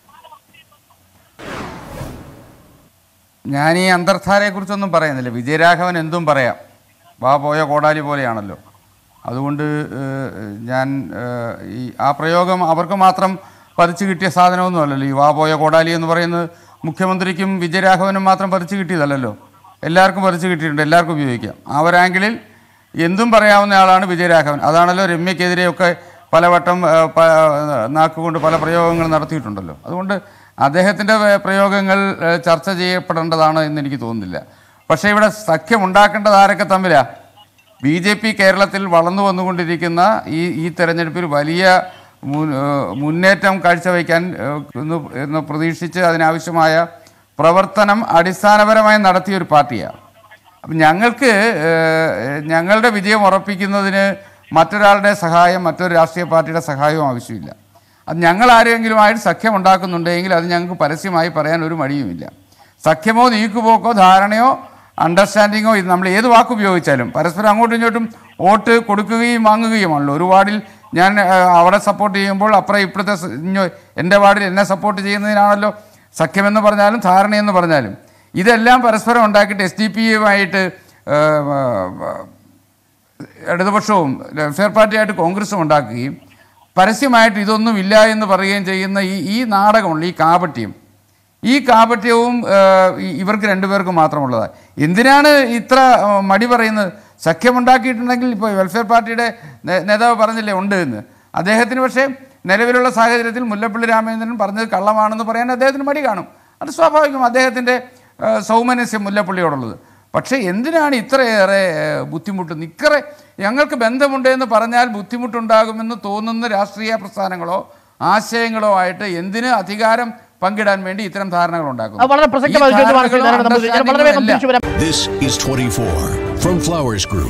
ഞാൻ ഈ അന്തർധാരയെക്കുറിച്ചൊന്നും പറയുന്നില്ല വിജയരാഘവൻ എന്തും പറയാം വാ പോയ കോടാലി പോലെയാണല്ലോ അതുകൊണ്ട് ഏഹ്, ഞാൻ ഏഹ്, ഈ ആ പ്രയോഗം അവർക്ക് മാത്രം പതിച്ചു കിട്ടിയ സാധനമൊന്നും അല്ലല്ലോ ഈ വാ പോയ കോടാലി എന്ന് പറയുന്നത് മുഖ്യമന്ത്രിക്കും വിജയരാഘവനും മാത്രം പതിച്ചു കിട്ടിയതല്ലല്ലോ എല്ലാവർക്കും പതിച്ചു കിട്ടിയിട്ടുണ്ട് എല്ലാവർക്കും ഉപയോഗിക്കാം ആ ഒരു ആംഗിളിൽ എന്തും പറയാവുന്ന ആളാണ് വിജയരാഘവൻ അതാണല്ലോ രമ്യക്കെതിരെയൊക്കെ പലവട്ടം ഏഹ്, പ- നാക്കുകൊണ്ട് പല പ്രയോഗങ്ങൾ നടത്തിയിട്ടുണ്ടല്ലോ അതുകൊണ്ട് അദ്ദേഹത്തിൻ്റെ പ്രയോഗങ്ങൾ ഏഹ്, ചർച്ച ചെയ്യപ്പെടേണ്ടതാണ് എന്ന് എനിക്ക് തോന്നുന്നില്ല പക്ഷേ ഇവിടെ സഖ്യം ഉണ്ടാക്കേണ്ടത് ആരൊക്കെ തമ്മിലാണ് ബി ജെ പി കേരളത്തിൽ വളർന്നു വന്നുകൊണ്ടിരിക്കുന്ന ഈ ഈ തെരഞ്ഞെടുപ്പിൽ വലിയ മുൻ- ഏഹ് മുന്നേറ്റം കാഴ്ചവെക്കാൻ ഏഹ് എന്ന് എന്ന് പ്രതീക്ഷിച്ച് അതിനാവശ്യമായ പ്രവർത്തനം അടിസ്ഥാനപരമായി നടത്തിയ ഒരു പാർട്ടിയാണ് അപ്പം ഞങ്ങൾക്ക് ഏഹ്, ഞങ്ങളുടെ വിജയം ഉറപ്പിക്കുന്നതിന് മറ്റൊരാളുടെ സഹായം മറ്റൊരു രാഷ്ട്രീയ പാർട്ടിയുടെ സഹായവും ആവശ്യമില്ല അത് ഞങ്ങൾ ആരെങ്കിലുമായിട്ട് സഖ്യം ഉണ്ടാക്കുന്നുണ്ടെങ്കിൽ അത് ഞങ്ങൾക്ക് പരസ്യമായി പറയാൻ ഒരു മടിയുമില്ല സഖ്യമോ നീക്കുപോക്കോ ധാരണയോ അണ്ടർസ്റ്റാൻഡിങ്ങോ ഇത് നമ്മൾ ഏത് വാക്ക് ഉപയോഗിച്ചാലും പരസ്പരം അങ്ങോട്ടും ഇങ്ങോട്ടും വോട്ട് കൊടുക്കുകയും വാങ്ങുകയുമാണല്ലോ ഒരു വാർഡിൽ ഞാൻ ആ, അവിടെ സപ്പോർട്ട് ചെയ്യുമ്പോൾ അപ്പുറം ഇപ്പോഴത്തെ സ- ഇഞ്ഞോ എൻ്റെ വാർഡിൽ എന്നെ സപ്പോർട്ട് ചെയ്യുന്നതിനാണല്ലോ സഖ്യമെന്ന് പറഞ്ഞാലും ധാരണയെന്ന് പറഞ്ഞാലും ഇതെല്ലാം പരസ്പരം ഉണ്ടാക്കിയിട്ട് എസ് ഡി പി യുമായിട്ട് ഇടതുപക്ഷവും വെൽഫെയർ പാർട്ടിയായിട്ട് കോൺഗ്രസും ഉണ്ടാക്കുകയും പരസ്യമായിട്ട് ഇതൊന്നും ഇല്ല എന്ന് പറയുകയും ചെയ്യുന്ന ഈ ഈ നാടകമുള്ള ഈ കാപട്യം ഈ കാപട്യവും ആ, ഈ- ഇവർക്ക് രണ്ടുപേർക്കും മാത്രമുള്ളതാണ് എന്തിനാണ് ഇത്ര ആ, മടി പറയുന്നത് സഖ്യമുണ്ടാക്കിയിട്ടുണ്ടെങ്കിൽ ഇപ്പോൾ വെൽഫെയർ പാർട്ടിയുടെ നേ- നേതാവ് പറഞ്ഞില്ലേ ഉണ്ട് എന്ന് അദ്ദേഹത്തിന് പക്ഷേ നിലവിലുള്ള സാഹചര്യത്തിൽ മുല്ലപ്പള്ളി രാമചന്ദ്രൻ പറഞ്ഞത് കള്ളമാണെന്ന് പറയാൻ അദ്ദേഹത്തിന് മടി കാണും അത് സ്വാഭാവികം അദ്ദേഹത്തിൻ്റെ ആ, സൗമനസ്യം മുല്ലപ്പള്ളിയോടുള്ളത് പക്ഷേ എന്തിനാണ് ഇത്രയേറെ ഏഹ്, ബുദ്ധിമുട്ടുന്നത് ഇക്കറെ ഞങ്ങൾക്ക് ബന്ധമുണ്ട് എന്ന് പറഞ്ഞാൽ ബുദ്ധിമുട്ടുണ്ടാകുമെന്ന് തോന്നുന്ന രാഷ്ട്രീയ പ്രസ്ഥാനങ്ങളോ ആശയങ്ങളോ ആയിട്ട് എന്തിന് അധികാരം പങ്കിടാൻ വേണ്ടി ഇത്തരം ധാരണകൾ അത് ഉണ്ടാക്കുന്നു വളരെ പ്രസക്തമായ ഒരു ചോദ്യമാണ് ശ്രീ ഈ നാരായണ നമ്പൂതിരി. ഞാൻ വളരെ വേഗം തിരിച്ചു വരാം This is 24 from Flowers Group.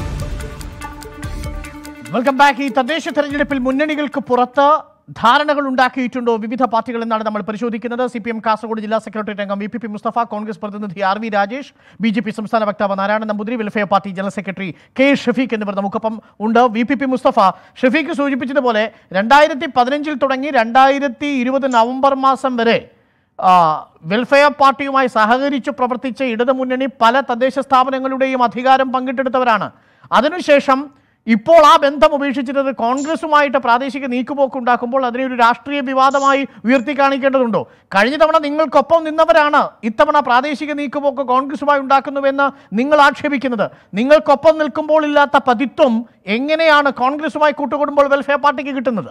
Welcome back ഈ തദ്ദേശ തെരഞ്ഞെടുപ്പിൽ മുന്നണികൾക്ക് പുറത്ത് ധാരണകൾ ഉണ്ടാക്കിയിട്ടുണ്ടോ വിവിധ പാർട്ടികൾ എന്നാണ് നമ്മൾ പരിശോധിക്കുന്നത് സി പി എം കാസർഗോഡ് ജില്ലാ സെക്രട്ടറി അംഗം V P P Mustafa Congress പ്രതിനിധി R V Rajesh B J P സംസ്ഥാന വക്താവ് Narayana Namboothiri welfare party general secretary K Shafeeq എന്നിവർ നമുക്കൊപ്പം ഉണ്ട് V P P Mustafa Shafeeq സൂചിപ്പിച്ചതുപോലെ രണ്ടായിരത്തി പതിനഞ്ചിൽ തുടങ്ങി രണ്ടായിരത്തി ഇരുപത് നവംബർ മാസം വരെ ആ, വെൽഫെയർ പാർട്ടിയുമായി സഹകരിച്ചു പ്രവർത്തിച്ച ഇടതുമുന്നണി പല തദ്ദേശ സ്ഥാപനങ്ങളുടെയും അധികാരം പങ്കിട്ടെടുത്തവരാണ് അതിനുശേഷം ഇപ്പോൾ ആ ബന്ധം ഉപേക്ഷിച്ചിട്ട് കോൺഗ്രസുമായിട്ട് പ്രാദേശിക നീക്കുപോക്ക് ഉണ്ടാക്കുമ്പോൾ അതിനെ ഒരു രാഷ്ട്രീയ വിവാദമായി ഉയർത്തി കാണിക്കേണ്ടതുണ്ടോ കഴിഞ്ഞ തവണ നിങ്ങൾക്കൊപ്പം നിന്നവരാണ് ഇത്തവണ പ്രാദേശിക നീക്കുപോക്ക് കോൺഗ്രസുമായി ഉണ്ടാക്കുന്നുവെന്ന് നിങ്ങൾ ആക്ഷേപിക്കുന്നത് നിങ്ങൾക്കൊപ്പം നിൽക്കുമ്പോൾ ഇല്ലാത്ത പതിത്വം എങ്ങനെയാണ് കോൺഗ്രസുമായി കൂട്ടുകൂടുമ്പോൾ വെൽഫെയർ പാർട്ടിക്ക് കിട്ടുന്നത്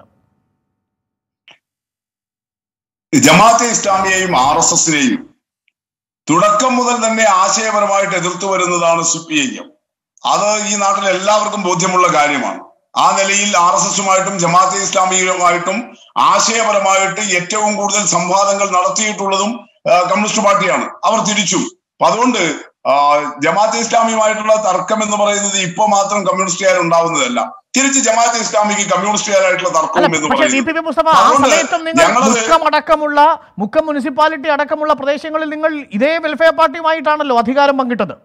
ജമാഅത്തെ ഇസ്ലാമിയെയും ആർ എസ് എസിനെയും തുടക്കം മുതൽ തന്നെ ആശയപരമായിട്ട് എതിർത്തു വരുന്നതാണ് സി പി ഐ എം അത് ഈ നാട്ടിൽ എല്ലാവർക്കും ബോധ്യമുള്ള കാര്യമാണ് ആ നിലയിൽ ആർ എസ് എസുമായിട്ടും ജമാഅത്തെ ഇസ്ലാമിയുമായിട്ടും ആശയപരമായിട്ട് ഏറ്റവും കൂടുതൽ സംവാദങ്ങൾ നടത്തിയിട്ടുള്ളതും ആ, കമ്മ്യൂണിസ്റ്റ് പാർട്ടിയാണ് അവർ തിരിച്ചു അപ്പൊ അതുകൊണ്ട് ആ, ജമാഅത്തെ ഇസ്ലാമിയുമായിട്ടുള്ള തർക്കം എന്ന് പറയുന്നത് ഇപ്പൊ മാത്രം കമ്മ്യൂണിസ്റ്റുകാർ ഉണ്ടാവുന്നതല്ല തിരിച്ച് ജമാഅത്തെ ഇസ്ലാമിക്ക് കമ്മ്യൂണിസ്റ്റുകാരായിട്ടുള്ള അല്ല തർക്കവും എന്ന് പക്ഷേ വി പി പറയുന്നത് പി മുസ്തഫ ആ അതുകൊണ്ട് സമയത്തും നിങ്ങൾ ഞങ്ങളത് മുക്കം അടക്കമുള്ള മുക്കം മുനിസിപ്പാലിറ്റി അടക്കമുള്ള പ്രദേശങ്ങളിൽ നിങ്ങൾ ഇതേ വെൽഫെയർ പാർട്ടിയുമായിട്ടാണല്ലോ അധികാരം പങ്കിട്ടത്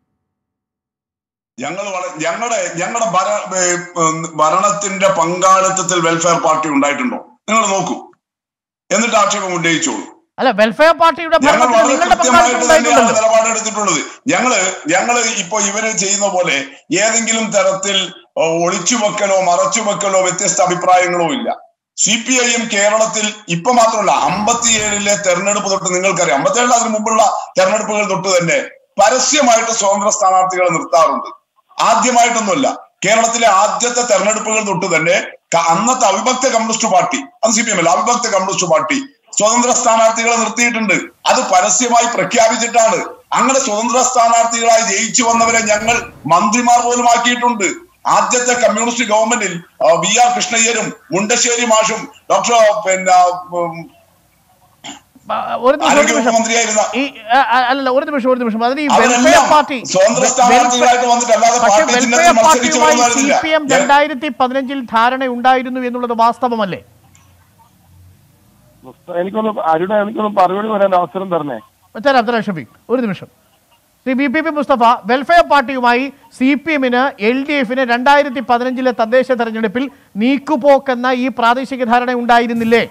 ഞങ്ങൾ ഞങ്ങളുടെ ഞങ്ങളുടെ ഭര ഏ, ഉം, ഭരണത്തിന്റെ പങ്കാളിത്തത്തിൽ വെൽഫെയർ പാർട്ടി ഉണ്ടായിട്ടുണ്ടോ നിങ്ങൾ നോക്കൂ എന്നിട്ട് ആക്ഷേപം ഉന്നയിച്ചോളൂ അല്ല വെൽഫെയർ പാർട്ടിയുടെ ഞങ്ങൾ ഭരണത്തിൽ വളരെ നിങ്ങളുടെ കൃത്യമായിട്ട് പങ്കാളിത്തം തന്നെയാണ് ഉണ്ടായിട്ടുണ്ടല്ലോ നിലപാടെടുത്തിട്ടുള്ളത് ഞങ്ങള് ഞങ്ങള് ഇപ്പൊ ഇവര് ചെയ്യുന്ന പോലെ ഏതെങ്കിലും തരത്തിൽ ഓ, ഒളിച്ചുവെക്കലോ മറച്ചുവെക്കലോ വ്യത്യസ്ത അഭിപ്രായങ്ങളോ ഇല്ല സി പി ഐ എം കേരളത്തിൽ ഇപ്പൊ മാത്രമല്ല അമ്പത്തിയേഴിലെ തെരഞ്ഞെടുപ്പ് തൊട്ട് നിങ്ങൾക്കറിയാം അമ്പത്തിയേഴിൽ അതിന് മുമ്പുള്ള തെരഞ്ഞെടുപ്പുകൾ തൊട്ട് തന്നെ പരസ്യമായിട്ട് സ്വതന്ത്ര സ്ഥാനാർത്ഥികളെ നിർത്താറുണ്ട് ആദ്യമായിട്ടൊന്നുമല്ല കേരളത്തിലെ ആദ്യത്തെ തെരഞ്ഞെടുപ്പുകൾ തൊട്ട് തന്നെ ക- അന്നത്തെ അവിഭക്ത കമ്മ്യൂണിസ്റ്റ് പാർട്ടി അത് സി പി എം അല്ല അവിഭക്ത കമ്മ്യൂണിസ്റ്റ് പാർട്ടി സ്വതന്ത്ര സ്ഥാനാർത്ഥികളെ നിർത്തിയിട്ടുണ്ട് അത് പരസ്യമായി പ്രഖ്യാപിച്ചിട്ടാണ് അങ്ങനെ സ്വതന്ത്ര സ്ഥാനാർത്ഥികളായി ജയിച്ചു വന്നവരെ ഞങ്ങൾ മന്ത്രിമാർ പോലും ആക്കിയിട്ടുണ്ട് ആദ്യത്തെ കമ്മ്യൂണിസ്റ്റ് ഗവൺമെന്റിൽ ആ, വി ആർ കൃഷ്ണയ്യരും മുണ്ടശ്ശേരി മാഷും ഡോക്ടർ പിന്നെ ഉം, ആ, ഒരു നിമിഷം, ഒരു ആരോഗ്യവകുപ്പ് നിമിഷം മന്ത്രിയായിരുന്ന ഈ ആ, ആ, അല്ലല്ല ഒരു നിമിഷം ഒരു നിമിഷം അതിന് ഈ അവരെല്ലാം വെൽഫെയർ പാർട്ടി സ്വതന്ത്ര സ്ഥാനാർത്ഥികളായിട്ട് വന്നിട്ട് അല്ലാതെ പക്ഷേ പാർട്ടി ചിഹ്നത്തിൽ വെൽഫെയർ മത്സരിച്ചു പാർട്ടിയുമായി സി പോകുന്നവരില്ല. പി എം രണ്ടായിരത്തി പതിനഞ്ചിൽ ധാരണ ഉണ്ടായിരുന്നു എന്നുള്ളത് വാസ്തവമല്ലേ എനിക്കൊന്ന് അരുടെ എനിക്കൊന്ന് മറുപടി പറയാൻ അവസരം തരണേ തരാം തരാം ഷഫീഖ് ഒരു നിമിഷം Shri B P P Mustafa welfare പാർട്ടിയുമായി സി പി എമ്മിന് എൽ ഡി എഫിന് രണ്ടായിരത്തി പതിനഞ്ചിലെ തദ്ദേശ തെരഞ്ഞെടുപ്പിൽ നീക്കുപോക്കെന്ന ഈ പ്രാദേശിക ധാരണ ഉണ്ടായിരുന്നില്ലേ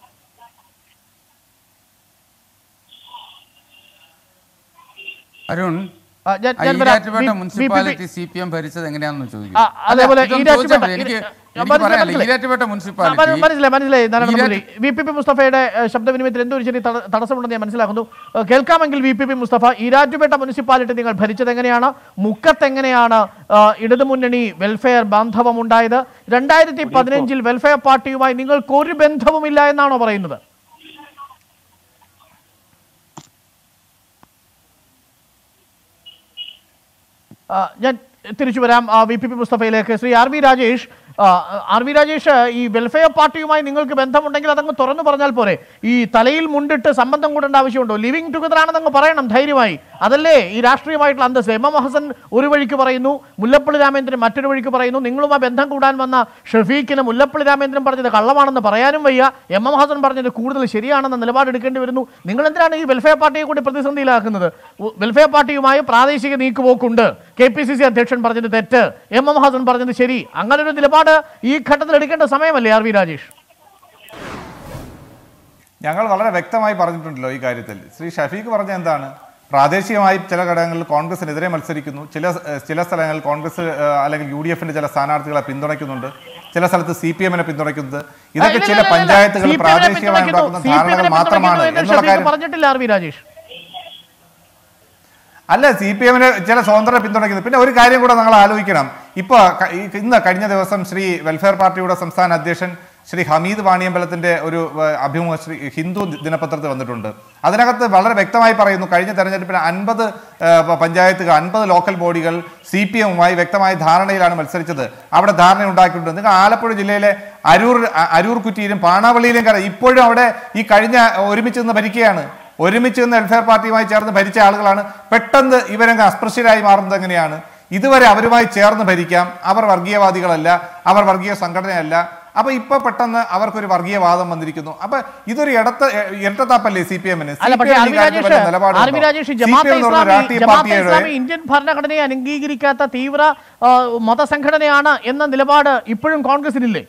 അരുൺ ആ, ഞാൻ- ആ ഞാൻ വരാം. ഈരാറ്റുപേട്ട ബി- ബി- മുനിസിപ്പാലിറ്റി സി പി എം ഭരിച്ചത് എങ്ങനെയാണെന്ന് ചോദിക്കും ആ, അതേപോലെ അല്ല, ഇതൊന്ന് ഈരാറ്റുപേട്ട- ചോദിച്ചാൽ മതി. എനിക്ക് ഈ- എനിക്ക് മനസ്സിലായി, പറയാനില്ല മനസ്സിലായി. ഈരാറ്റുപേട്ട ആ, മുനിസിപ്പാലിറ്റി മന- മനസ്സിലായി മനസ്സിലായി നാരായണ ഈരാറ്റ്- നമ്പൂതിരി വി പി പി മുസ്തഫയുടെ ഏഹ്, ശബ്ദവിനിമയത്തിൽ എന്തോ ഒരു ചെറിയ തട- തടസ്സമുണ്ടെന്ന് ഞാൻ മനസ്സിലാക്കുന്നു ഏഹ്, കേൾക്കാമെങ്കിൽ V P P Mustafa Erattupetta municipality നിങ്ങൾ ഭരിച്ചത് എങ്ങനെയാണ് മുക്കത്ത് എങ്ങനെയാണ് ഏഹ്, ഇടതുമുന്നണി വെൽഫെയർ ബാന്ധവം ഉണ്ടായത് രണ്ടായിരത്തി പതിനഞ്ചിൽ വെൽഫെയർ പാർട്ടിയുമായി നിങ്ങൾക്ക് ഒരു ബന്ധവുമില്ല എന്നാണോ പറയുന്നത് ആ, ഞാൻ തിരിച്ചു വരാം ആ, വി പി പി മുസ്തഫയിലേക്ക് ശ്രീ ആർ വി രാജേഷ് ആ, ആർ വി രാജേഷ് ഈ വെൽഫെയർ പാർട്ടിയുമായി നിങ്ങൾക്ക് ബന്ധമുണ്ടെങ്കിൽ അതങ്ങ് തുറന്നു പറഞ്ഞാൽ പോരെ ഈ തലയിൽ മുണ്ടിട്ട് സംബന്ധം കൂടേണ്ട ആവശ്യമുണ്ടോ ലിവിങ് ടുഗദർ ആണെന്ന് അങ്ങ് പറയണം ധൈര്യമായി അതല്ലേ ഈ രാഷ്ട്രീയമായിട്ടുള്ള അന്തസ് എം എം ഹസൻ ഒരു വഴിക്ക് പറയുന്നു മുല്ലപ്പള്ളി രാമേന്ദ്രൻ മറ്റൊരു വഴിക്ക് പറയുന്നു നിങ്ങളുമായി ബന്ധം കൂടാൻ വന്ന ഷഫീഖിന് മുല്ലപ്പള്ളി രാമേന്ദ്രൻ പറഞ്ഞത് കള്ളമാണെന്ന് പറയാനും വയ്യ എം എം ഹസൻ പറഞ്ഞത് കൂടുതൽ ശരിയാണെന്ന നിലപാടെടുക്കേണ്ടി വരുന്നു നിങ്ങൾ എന്തിനാണ് ഈ വെൽഫെയർ പാർട്ടിയെ കൂടി പ്രതിസന്ധിയിലാക്കുന്നത് ഉ- വെൽഫെയർ പാർട്ടിയുമായി പ്രാദേശിക നീക്കുപോക്കുണ്ട് കെ പി സി സി അധ്യക്ഷൻ പറഞ്ഞത് തെറ്റ് എം എം ഹസൻ പറഞ്ഞത് ശരി അങ്ങനെ ഒരു നിലപാട് ഈ ഘട്ടത്തിൽ എടുക്കേണ്ട സമയമല്ലേ ആർ വി രാജേഷ് ഞങ്ങൾ വളരെ വ്യക്തമായി പറഞ്ഞിട്ടുണ്ടല്ലോ ഈ കാര്യത്തിൽ ശ്രീ ഷഫീഖ് പറഞ്ഞ എന്താണ് പ്രാദേശികമായി ചില ഘടകങ്ങളിൽ കോൺഗ്രസിനെതിരെ മത്സരിക്കുന്നു ചില ഏഹ്, ചില സ്ഥലങ്ങളിൽ കോൺഗ്രസ് ഏഹ്, അല്ലെങ്കിൽ യു ഡി എഫിന്റെ ചില സ്ഥാനാർത്ഥികളെ പിന്തുണയ്ക്കുന്നുണ്ട് ചില സ്ഥലത്ത് സി പി എമ്മിനെ പിന്തുണയ്ക്കുന്നത് ഇതൊക്കെ ഇല്ല, ചില ഇല്ല, ഇല്ല, ഇല്ല. പഞ്ചായത്തുകൾ CPM നെ പ്രാദേശികമായി പിന്തുണയ്ക്കുന്നു. ഉണ്ടാക്കുന്ന CPM നെ ധാരണകൾ പിന്തുണയ്ക്കുന്നു മാത്രമാണ് എന്ന് എന്നുള്ള ഷഫീഖ് കാര്യം പറഞ്ഞിട്ടില്ല ആർ വി രാജേഷ് അല്ല സി പി എമ്മിന് ചില സ്വതന്ത്രരെ പിന്തുണയ്ക്കുന്നു പിന്നെ ഒരു കാര്യം കൂടെ നിങ്ങൾ ആലോചിക്കണം ഇപ്പൊ ക- ഈ- ഇന്ന് കഴിഞ്ഞ ദിവസം ശ്രീ വെൽഫെയർ പാർട്ടിയുടെ സംസ്ഥാന അധ്യക്ഷൻ ശ്രീ ഹമീദ് വാണിയമ്പലത്തിന്റെ ഒരു ഏഹ്, അഭിമുഖം ശ്രീ ഹിന്ദു ദിനപത്രത്തിൽ വന്നിട്ടുണ്ട് അതിനകത്ത് വളരെ വ്യക്തമായി പറയുന്നു കഴിഞ്ഞ തെരഞ്ഞെടുപ്പിൽ അൻപത് പഞ്ചായത്തുകൾ അൻപത് ലോക്കൽ ബോഡികൾ സി പി എമ്മുമായി വ്യക്തമായ ധാരണയിലാണ് മത്സരിച്ചത് അവിടെ ധാരണ ഉണ്ടാക്കിയിട്ടുണ്ട് നിങ്ങൾ ആലപ്പുഴ ജില്ലയിലെ അരൂർ അ- അരൂർ കുറ്റിയിലും പാണാവള്ളിയിലും കര ഇപ്പോഴും അവിടെ ഈ കഴിഞ്ഞ ഒരുമിച്ച് നിന്ന് ഭരിക്കുകയാണ് ഒരുമിച്ച് നിന്ന് വെൽഫെയർ പാർട്ടിയുമായി ചേർന്ന് ഭരിച്ച ആളുകളാണ് പെട്ടെന്ന് ഇവരങ്ങ് അസ്പൃശ്യരായി മാറുന്നത് എങ്ങനെയാണ് ഇതുവരെ അവരുമായി ചേർന്ന് ഭരിക്കാം അവർ വർഗീയവാദികളല്ല അവർ വർഗീയ സംഘടനയല്ല അപ്പൊ ഇപ്പൊ പെട്ടെന്ന് അവർക്കൊരു വർഗീയവാദം വന്നിരിക്കുന്നു അപ്പൊ ഇതൊരു ഇടത്ത ഇരട്ടത്താപ്പല്ലേ സി പി എമ്മിന് അല്ല പക്ഷേ R V Rajesh R V Rajesh Jamaat Islami Jamaat Islami Indian ഭരണഘടനയെ അംഗീകരിക്കാത്ത തീവ്ര ആ, മതസംഘടനയാണ് എന്ന നിലപാട് ഇപ്പോഴും കോൺഗ്രസിനില്ലേ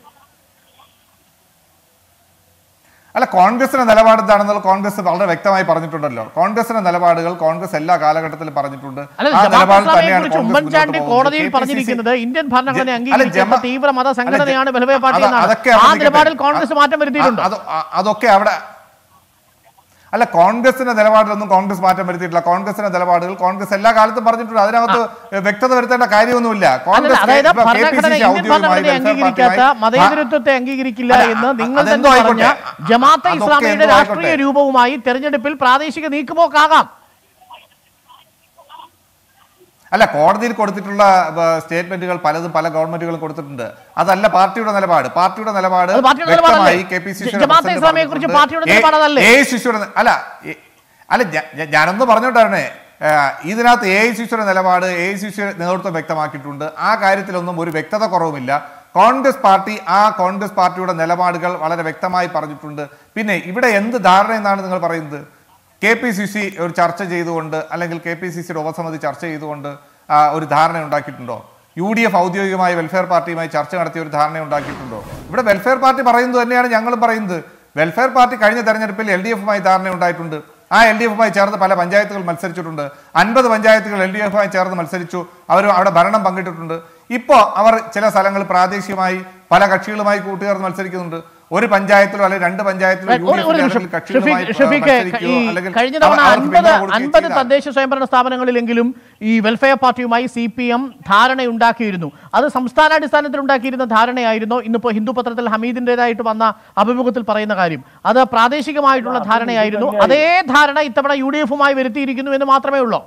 അല്ല കോൺഗ്രസിന്റെ നിലപാട് എന്താണെന്നുള്ള കോൺഗ്രസ് വളരെ വ്യക്തമായി പറഞ്ഞിട്ടുണ്ടല്ലോ കോൺഗ്രസിന്റെ നിലപാടുകൾ കോൺഗ്രസ് എല്ലാ കാലഘട്ടത്തിലും പറഞ്ഞിട്ടുണ്ട് അല്ല ആ ജമാഅത്തെ നിലപാടിൽ ഇസ്ലാമിയെ തന്നെയാണ് കുറിച്ച് കോൺഗ്രസ് ഉമ്മൻചാണ്ടി മുന്നോട്ട് കോടതിയിൽ പോകുന്നത്. പറഞ്ഞിരിക്കുന്നത് ഇന്ത്യൻ ഭരണഘടന അല്ല, അംഗീകരിക്കാത്ത ജമ- തീവ്ര മത അല്ല, സംഘടനയാണ് ജ- വെൽഫെയർ പാർട്ടി അത് എന്നാണ് അതൊക്കെ ആ അവിടെ നിലപാടിൽ നിൽക്കട്ടെ. കോൺഗ്രസ് മാറ്റം വരുത്തിയിട്ടുണ്ടോ അത് അ- അതൊക്കെ അവിടെ അല്ല കോൺഗ്രസിന്റെ നിലപാടിലൊന്നും കോൺഗ്രസ് മാറ്റം വരുത്തിയിട്ടില്ല കോൺഗ്രസിന്റെ നിലപാടുകൾ കോൺഗ്രസ് എല്ലാ കാലത്തും പറഞ്ഞിട്ടുണ്ട് അതിനകത്ത് വ്യക്തത വരുത്തേണ്ട കാര്യമൊന്നുമില്ല അല്ലല്ല, കോൺഗ്രസ് അതായത് ഇപ്പൊ KPCC ഭരണഘടന ഇന്ത്യൻ ഔദ്യോഗികമായി ഭരണഘടനയെ വെൽഫെയർ അംഗീകരിക്കാത്ത പാർട്ടിയുമായി- മതേതരത്വത്തെ അംഗീകരിക്കില്ല അല്ല, എന്ന് അ- നിങ്ങൾ അതെന്തോ തന്നെ പറഞ്ഞ ആയിക്കോട്ടെ. ജമാഅത്തെ അതൊക്കെ ഇസ്ലാമിയുടെ എന്തോ രാഷ്ട്രീയ ആയിക്കോട്ടെ. രൂപവുമായി തെരഞ്ഞെടുപ്പിൽ പ്രാദേശിക നീക്കുപോക്കാകാം അല്ല കോടതിയിൽ കൊടുത്തിട്ടുള്ള സ്റ്റേറ്റ്മെന്റുകൾ പലതും പല ഗവൺമെന്റുകളും കൊടുത്തിട്ടുണ്ട് അതല്ല പാർട്ടിയുടെ നിലപാട് പാർട്ടിയുടെ നിലപാട് അത് പാർട്ടിയുടെ വ്യക്തമായി നിലപാടല്ലേ? കെ പി സി ജ- ജമാഅത്തെ ഇസ്ലാമിയെ കുറിച്ച് പാർട്ടിയുടെ നിലപാട് അതല്ലേ? എ ശിശുയുടെ അല്ല എ- അല്ല ഞാ- ഞാ- ഞാനൊന്ന് പറഞ്ഞോട്ടാണ് ഇതിനകത്ത് എ ഐ സിസിയുടെ നിലപാട് എ ഐ സിസി നേതൃത്വം വ്യക്തമാക്കിയിട്ടുണ്ട് ആ കാര്യത്തിലൊന്നും ഒരു വ്യക്തത കുറവുമില്ല കോൺഗ്രസ് പാർട്ടി ആ കോൺഗ്രസ് പാർട്ടിയുടെ നിലപാടുകൾ വളരെ വ്യക്തമായി പറഞ്ഞിട്ടുണ്ട് പിന്നെ ഇവിടെ എന്ത് ധാരണ എന്നാണ് നിങ്ങൾ പറയുന്നത് കെ പി സി സി ഒരു ചർച്ച ചെയ്തുകൊണ്ട് അല്ലെങ്കിൽ കെ പി സി സിയുടെ ഉപസമിതി ചർച്ച ചെയ്തുകൊണ്ട് ആ, ഒരു ധാരണ ഉണ്ടാക്കിയിട്ടുണ്ടോ യു ഡി എഫ് ഔദ്യോഗികമായി വെൽഫെയർ പാർട്ടിയുമായി ചർച്ച നടത്തിയ ഒരു ധാരണ ഉണ്ടാക്കിയിട്ടുണ്ടോ ഇവിടെ വെൽഫെയർ പാർട്ടി പറയുന്നത് തന്നെയാണ് ഞങ്ങളും പറയുന്നത് വെൽഫെയർ പാർട്ടി കഴിഞ്ഞ തെരഞ്ഞെടുപ്പിൽ എൽ ഡി എഫുമായി ധാരണ ഉണ്ടായിട്ടുണ്ട് ആ എൽ ഡി എഫുമായി ചേർന്ന് പല പഞ്ചായത്തുകൾ മത്സരിച്ചിട്ടുണ്ട് അൻപത് പഞ്ചായത്തുകൾ എൽ ഡി എഫുമായി ചേർന്ന് മത്സരിച്ചു അവർ അവിടെ ഭരണം പങ്കിട്ടിട്ടുണ്ട് ഇപ്പോൾ അവർ ചില സ്ഥലങ്ങൾ പ്രാദേശികമായി പല കക്ഷികളുമായി കൂട്ടുചേർന്ന് മത്സരിക്കുന്നുണ്ട് ഒരു പഞ്ചായത്തിലോ അല്ലെങ്കിൽ രണ്ട് പഞ്ചായത്തിലോ യു ഡി ഒരു- ഒരു എഫിന്റെ നിമിഷം അല്ലെങ്കിൽ കക്ഷികളുമായി ഷഫീഖ് ഷഫീഖ് മത്സരിക്കുകയോ ഈ അല്ലെങ്കിൽ കഴിഞ്ഞ അവർ- തവണ അവർക്ക് അൻപത് പിന്തുണ കൊടുക്കുകയോ അൻപത് ചെയ്താൽ തദ്ദേശ സ്വയംഭരണ സ്ഥാപനങ്ങളിലെങ്കിലും ഈ വെൽഫെയർ പാർട്ടിയുമായി സി പി എം ധാരണയുണ്ടാക്കിയിരുന്നു അത് സംസ്ഥാനാടിസ്ഥാനത്തിൽ ഉണ്ടാക്കിയിരുന്ന ധാരണയായിരുന്നോ ഇന്നിപ്പോ ഹിന്ദു പത്രത്തിൽ ഹമീദിന്റേതായിട്ട് വന്ന അഭിമുഖത്തിൽ പറയുന്ന കാര്യം അത് പ്രാദേശികമായിട്ടുള്ള ധാരണയായിരുന്നു അതേ ധാരണ ഇത്തവണ യു ഡി എഫുമായി വരുത്തിയിരിക്കുന്നു എന്ന് മാത്രമേ ഉള്ളൂ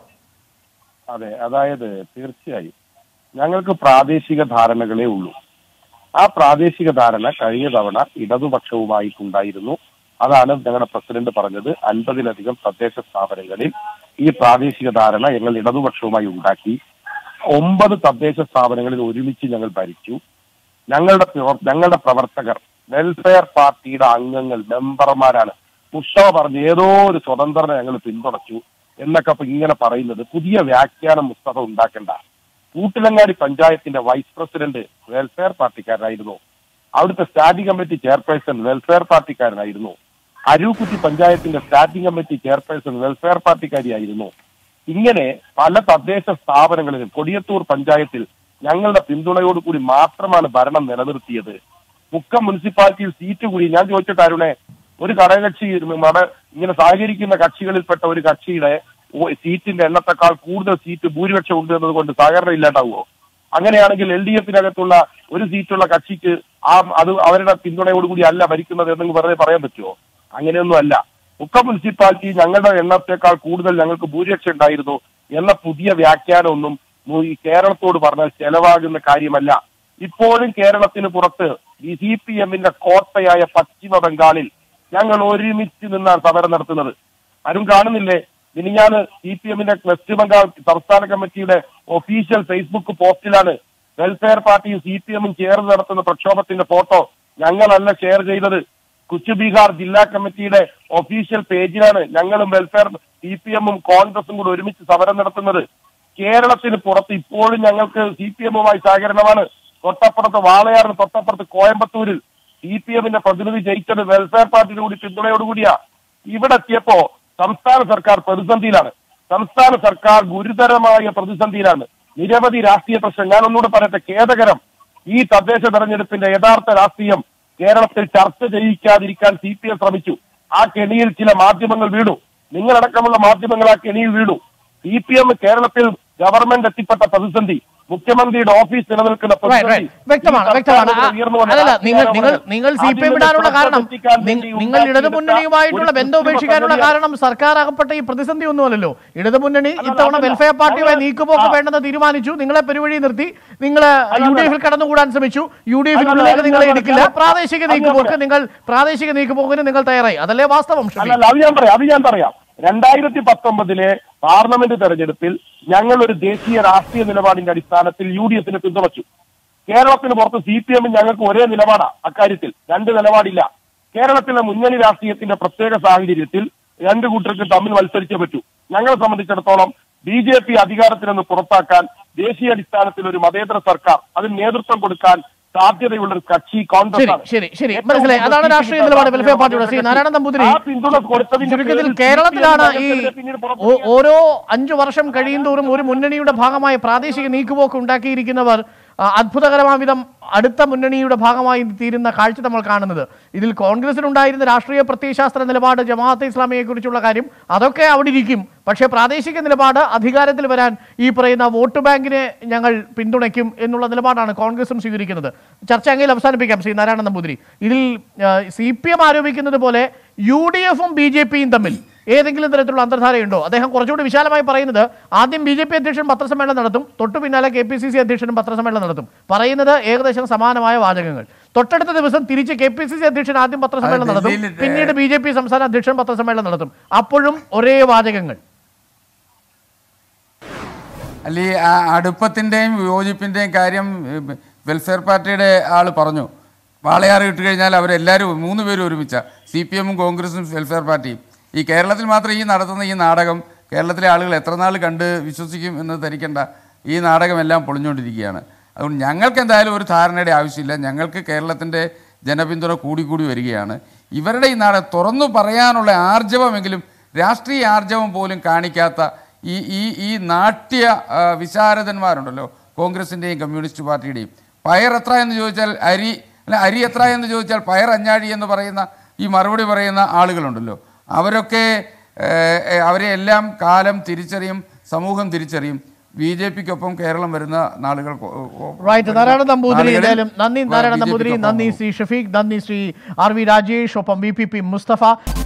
അതെ അതായത് തീർച്ചയായും ഞങ്ങൾക്ക് പ്രാദേശിക ധാരണകളേ ഉള്ളൂ ആ പ്രാദേശിക ധാരണ കഴിഞ്ഞ തവണ ഇടതുപക്ഷവുമായിട്ടുണ്ടായിരുന്നു അതാണ് ഞങ്ങളുടെ പ്രസിഡന്റ് പറഞ്ഞത് അൻപതിലധികം തദ്ദേശ സ്ഥാപനങ്ങളിൽ ഈ പ്രാദേശിക ധാരണ ഞങ്ങൾ ഇടതുപക്ഷവുമായി ഉണ്ടാക്കി ഒമ്പത് തദ്ദേശ സ്ഥാപനങ്ങളിൽ ഒരുമിച്ച് ഞങ്ങൾ ഭരിച്ചു ഞങ്ങളുടെ പ്രവർ- ഞങ്ങളുടെ പ്രവർത്തകർ വെൽഫെയർ പാർട്ടിയുടെ അംഗങ്ങൾ മെമ്പർമാരാണ് മുസ്തഫ പറഞ്ഞു ഏതോ ഒരു സ്വതന്ത്രനെ ഞങ്ങൾ പിന്തുണച്ചു എന്നൊക്കെ ഇപ്പൊ ഇങ്ങനെ പറയുന്നത് പുതിയ വ്യാഖ്യാനം മുസ്തഫ ഉണ്ടാക്കണ്ട കൂട്ടിലങ്ങാടി പഞ്ചായത്തിന്റെ വൈസ് പ്രസിഡന്റ് വെൽഫെയർ പാർട്ടിക്കാരനായിരുന്നു അവിടുത്തെ സ്റ്റാൻഡിംഗ് കമ്മിറ്റി ചെയർപേഴ്സൺ വെൽഫെയർ പാർട്ടിക്കാരനായിരുന്നു അരൂക്കുറ്റി പഞ്ചായത്തിന്റെ സ്റ്റാൻഡിംഗ് കമ്മിറ്റി ചെയർപേഴ്സൺ വെൽഫെയർ പാർട്ടിക്കാരിയായിരുന്നു ഇങ്ങനെ പല തദ്ദേശ സ്ഥാപനങ്ങളിലും കൊടിയത്തൂർ പഞ്ചായത്തിൽ ഞങ്ങളുടെ പിന്തുണയോടുകൂടി മാത്രമാണ് ഭരണം നിലനിർത്തിയത് മുക്കം മുനിസിപ്പാലിറ്റിയിൽ സീറ്റ് കൂടി ഞാൻ ചോദിച്ചിട്ട് അരുണെ ഒരു ഘടകകക്ഷി മട ഇങ്ങനെ സഹകരിക്കുന്ന കക്ഷികളിൽപ്പെട്ട ഒരു കക്ഷിയുടെ ഓ- സീറ്റിന്റെ എണ്ണത്തെക്കാൾ കൂടുതൽ സീറ്റ് ഭൂരിപക്ഷം ഉണ്ട് എന്നതുകൊണ്ട് സഹകരണം ഇല്ലാണ്ടാവുമോ അങ്ങനെയാണെങ്കിൽ എൽ ഡി എഫിനകത്തുള്ള ഒരു സീറ്റുള്ള കക്ഷിക്ക് ആ അത് അവരുടെ പിന്തുണയോടുകൂടി അല്ല ഭരിക്കുന്നത് എന്നെങ്കിൽ വെറുതെ പറയാൻ പറ്റുമോ അങ്ങനെയൊന്നും അല്ല മുക്കം മുനിസിപ്പാലിറ്റി ഞങ്ങളുടെ എണ്ണത്തെക്കാൾ കൂടുതൽ ഞങ്ങൾക്ക് ഭൂരിപക്ഷം ഉണ്ടായിരുന്നു എന്ന പുതിയ വ്യാഖ്യാനമൊന്നും മു- ഈ കേരളത്തോട് പറഞ്ഞാൽ ചെലവാകുന്ന കാര്യമല്ല ഇപ്പോഴും കേരളത്തിന് പുറത്ത് ഈ സി പി എമ്മിന്റെ കോട്ടയായ പശ്ചിമ ബംഗാളിൽ ഞങ്ങൾ ഒരുമിച്ച് നിന്നാണ് സമരം നടത്തുന്നത് ആരും കാണുന്നില്ലേ മിനിഞ്ഞാന്ന് സി പി എമ്മിന്റെ വെസ്റ്റ് ബംഗാൾ സംസ്ഥാന കമ്മിറ്റിയുടെ ഒഫീഷ്യൽ ഫേസ്ബുക്ക് പോസ്റ്റിലാണ് വെൽഫെയർ പാർട്ടിയും സി പി എമ്മും ചേർന്ന് നടത്തുന്ന പ്രക്ഷോഭത്തിന്റെ ഫോട്ടോ ഞങ്ങളല്ല ഷെയർ ചെയ്തത് കുച്ചുബീഹാർ ജില്ലാ കമ്മിറ്റിയുടെ ഒഫീഷ്യൽ പേജിലാണ് ഞങ്ങളും വെൽഫെയർ സി പി എമ്മും കോൺഗ്രസും കൂടി ഒരുമിച്ച് സമരം നടത്തുന്നത് കേരളത്തിന് പുറത്ത് ഇപ്പോഴും ഞങ്ങൾക്ക് സി പി എമ്മുമായി സഹകരണമാണ് തൊട്ടപ്പുറത്ത് വാളയാറിന് തൊട്ടപ്പുറത്ത് കോയമ്പത്തൂരിൽ സി പി എമ്മിന്റെ പ്രതിനിധി ജയിച്ചത് വെൽഫെയർ പാർട്ടിയുടെ കൂടി പിന്തുണയോടുകൂടിയാ ഇവിടെ എത്തിയപ്പോ സംസ്ഥാന സർക്കാർ പ്രതിസന്ധിയിലാണ് സംസ്ഥാന സർക്കാർ ഗുരുതരമായ പ്രതിസന്ധിയിലാണ് നിരവധി രാഷ്ട്രീയ പ്രശ്നം ഞാൻ ഒന്നുകൂടെ പറയട്ടെ ഖേദകരം ഈ തദ്ദേശ തെരഞ്ഞെടുപ്പിന്റെ യഥാർത്ഥ രാഷ്ട്രീയം കേരളത്തിൽ ചർച്ച ചെയ്യിക്കാതിരിക്കാൻ സി പി എം ശ്രമിച്ചു ആ കെണിയിൽ ചില മാധ്യമങ്ങൾ വീണു നിങ്ങളടക്കമുള്ള മാധ്യമങ്ങൾ ആ കെണിയിൽ വീണു സി പി എം കേരളത്തിൽ ഗവൺമെന്റ് എത്തിപ്പെട്ട പ്രതിസന്ധി മുഖ്യമന്ത്രിയുടെ ഓഫീസ് നിലനിൽക്കുന്ന Right, right. പ്രതിസന്ധി വ്യക്തമാണ് ഈ വ്യക്തമാണ് സർക്കാരിനെതിരെ ആ, ഉയർന്നു വന്ന അതല്ല നിങ്ങൾ രാഷ്ട്രീയ നിങ്ങൾ ആരോപണങ്ങൾ. നിങ്ങൾ സി പി അതിൽ എം നിന്ന് വിടാനുള്ള ശ്രദ്ധ കാരണം തെറ്റിക്കാൻ നി- വേണ്ടി നിങ്ങൾ ഉണ്ടാക്കിയെടുത്ത ഇടതുമുന്നണിയുമായിട്ടുള്ള ഒരു ബന്ധമുപേക്ഷിക്കാനുള്ള കൃത്രിമ കാരണം സർക്കാർ അകപ്പെട്ട ഈ പ്രതിസന്ധി ഒന്നുമല്ലല്ലോ ഇടതുമുന്നണി അല്ലല്ല, ഇത്തവണ അതല്ല. വെൽഫെയർ പാർട്ടിയുമായി ഞങ്ങള് നീക്കുപോക്ക് ആ. വേണ്ടെന്ന് തീരുമാനിച്ചു നിങ്ങളെ പെരുവഴി നിർത്തി നിങ്ങൾ അല്ല, യു ഡി എഫിൽ അല്ല. കടന്നുകൂടാൻ ശ്രമിച്ചു യു ഡി അല്ല, എഫിനുള്ളിലേക്ക് അത് നിങ്ങളെ ഞാൻ എടുക്കില്ല പറയാം. പ്രാദേശിക അത് ഞാൻ നീക്കുപോക്ക് പറയാം. നിങ്ങൾ പ്രാദേശിക നീക്കുപോക്കിന് നിങ്ങൾ തയ്യാറായി അതല്ലേ വാസ്തവം ഷഫീഖ്? അല്ലല്ല അത് ഞാൻ പറയാം അത് ഞാൻ പറയാം രണ്ടായിരത്തി പത്തൊമ്പതിലെ പാർലമെന്റ് തെരഞ്ഞെടുപ്പിൽ ഞങ്ങൾ ഒരു ദേശീയ രാഷ്ട്രീയ നിലപാടിന്റെ അടിസ്ഥാനത്തിൽ യു ഡി എഫിനെ പിന്തുണച്ചു കേരളത്തിന് പുറത്ത് സി പി എമ്മും ഞങ്ങൾക്ക് ഒരേ നിലപാടാ അക്കാര്യത്തിൽ രണ്ട് നിലപാടില്ല കേരളത്തിലെ മുന്നണി രാഷ്ട്രീയത്തിന്റെ പ്രത്യേക സാഹചര്യത്തിൽ രണ്ട് കൂട്ടർക്ക് തമ്മിൽ മത്സരിച്ചേ പറ്റൂ ഞങ്ങളെ സംബന്ധിച്ചിടത്തോളം ബി ജെ പി അധികാരത്തിൽ നിന്ന് പുറത്താക്കാൻ ദേശീയ അടിസ്ഥാനത്തിൽ ഒരു മതേതര സർക്കാർ അതിന് നേതൃത്വം കൊടുക്കാൻ സാധ്യതയുള്ള ഒരു കക്ഷി കോൺഗ്രസ് ശരി ആണ് ശരി ശരി ഏറ്റവും മനസ്സിലായി കൂടുതൽ അതാണ് സീറ്റ് രാഷ്ട്രീയ കിട്ടാൻ നിലപാട് വെൽഫെയർ പാർട്ടിയുടെ ശ്രീ സാധ്യതയുള്ള നാരായണ നമ്പൂതിരി ആ പിന്തുണ കൊടുത്തതിന്റെ ചുരുക്കത്തിൽ പേരിൽ കേരളത്തിലാണ് ഈ CPM പിന്നീട് പുറത്ത് ഓ- ഓരോ അഞ്ചു വർഷം കഴിയുന്തോറും ഒരു മുന്നണിയുടെ ഭാഗമായി പ്രാദേശിക നീക്കുപോക്ക് ഉണ്ടാക്കിയിരിക്കുന്നവർ ആ, അത്ഭുതകരമായ വിധം അടുത്ത മുന്നണിയുടെ ഭാഗമായി തീരുന്ന കാഴ്ച നമ്മൾ കാണുന്നത് ഇതിൽ കോൺഗ്രസിനുണ്ടായിരുന്ന രാഷ്ട്രീയ പ്രത്യയശാസ്ത്ര നിലപാട് ജമാഅത്തെ ഇസ്ലാമിയെക്കുറിച്ചുള്ള കാര്യം അതൊക്കെ അവിടെ ഇരിക്കും പക്ഷേ പ്രാദേശിക നിലപാട് അധികാരത്തിൽ വരാൻ ഈ പറയുന്ന വോട്ട് ബാങ്കിനെ ഞങ്ങൾ പിന്തുണയ്ക്കും എന്നുള്ള നിലപാടാണ് കോൺഗ്രസും സ്വീകരിക്കുന്നത് ചർച്ച എങ്കിൽ അവസാനിപ്പിക്കാം ശ്രീ നാരായണ നമ്പൂതിരി ഇതിൽ സി പി എം ആരോപിക്കുന്നത് പോലെ യു ഡി എഫും ബി ജെ പിയും തമ്മിൽ ഏതെങ്കിലും തരത്തിലുള്ള അന്തർധാരയുണ്ടോ അദ്ദേഹം കുറച്ചുകൂടി വിശാലമായി പറയുന്നത് ആദ്യം ബി ജെ പി അധ്യക്ഷൻ പത്രസമ്മേളനം നടത്തും തൊട്ടു പിന്നാലെ കെ പി സി സി അധ്യക്ഷനും പത്രസമ്മേളനം നടത്തും പറയുന്നത് ഏകദേശം സമാനമായ വാചകങ്ങൾ തൊട്ടടുത്ത ദിവസം തിരിച്ച് കെ പി സി സി അധ്യക്ഷൻ ആദ്യം പത്രസമ്മേളനം അത് നടത്തും ഡൽഹിയിൽ, പിന്നീട് ബി ജെ പി സംസ്ഥാന അധ്യക്ഷൻ പത്രസമ്മേളനം നടത്തും അപ്പോഴും ഒരേ വാചകങ്ങൾ അല്ല ഈ ആ അടുപ്പത്തിൻ്റെയും യോജിപ്പിൻ്റെയും കാര്യം ഏഹ്, വെൽഫെയർ പാർട്ടിയുടെ ആൾ പറഞ്ഞു വാളയാറ് ഇട്ട് കഴിഞ്ഞാൽ അവരെല്ലാവരും മൂന്ന് പേരും ഒരുമിച്ച സി പി എമ്മും കോൺഗ്രസും വെൽഫെയർ പാർട്ടിയും ഈ കേരളത്തിൽ മാത്രം ഈ നടത്തുന്ന ഈ നാടകം കേരളത്തിലെ ആളുകൾ എത്ര നാൾ കണ്ട് വിശ്വസിക്കും എന്ന് ധരിക്കേണ്ട ഈ നാടകമെല്ലാം പൊളിഞ്ഞുകൊണ്ടിരിക്കുകയാണ് അതുകൊണ്ട് ഞങ്ങൾക്ക് എന്തായാലും ഒരു ധാരണയുടെ ആവശ്യമില്ല ഞങ്ങൾക്ക് കേരളത്തിൻ്റെ ജനപിന്തുണ കൂടിക്കൂടി വരികയാണ് ഇവരുടെ ഈ നാടകം തുറന്നു പറയാനുള്ള ആർജവമെങ്കിലും രാഷ്ട്രീയ ആർജവം പോലും കാണിക്കാത്ത ഈ ഈ ഈ നാട്യ ആ, വിശാരദന്മാരുണ്ടല്ലോ കോൺഗ്രസിൻ്റെയും കമ്മ്യൂണിസ്റ്റ് പാർട്ടിയുടെയും പയർ എത്ര എന്ന് ചോദിച്ചാൽ അരി അല്ല അരി എത്ര എന്ന് ചോദിച്ചാൽ പയർ അഞ്ഞാഴി എന്ന് പറയുന്ന ഈ മറുപടി പറയുന്ന ആളുകളുണ്ടല്ലോ അവരൊക്കെ ഏഹ്, ഏഹ്, അവരെ എല്ലാം കാലം തിരിച്ചറിയും സമൂഹം തിരിച്ചറിയും ബി ജെ പിക്കൊപ്പം കേരളം വരുന്ന നാളുകൾ റൈറ്റ് നാരായണ നമ്പൂതിരി നാളുകളിൽ എന്തായാലും നന്ദി നാരായണ BJP നമ്പൂതിരി ക്കൊപ്പം നന്ദി ശ്രീ ഷഫീഖ് നന്ദി ശ്രീ ആർ വി രാജേഷ് ഒപ്പം വി പി പി മുസ്തഫ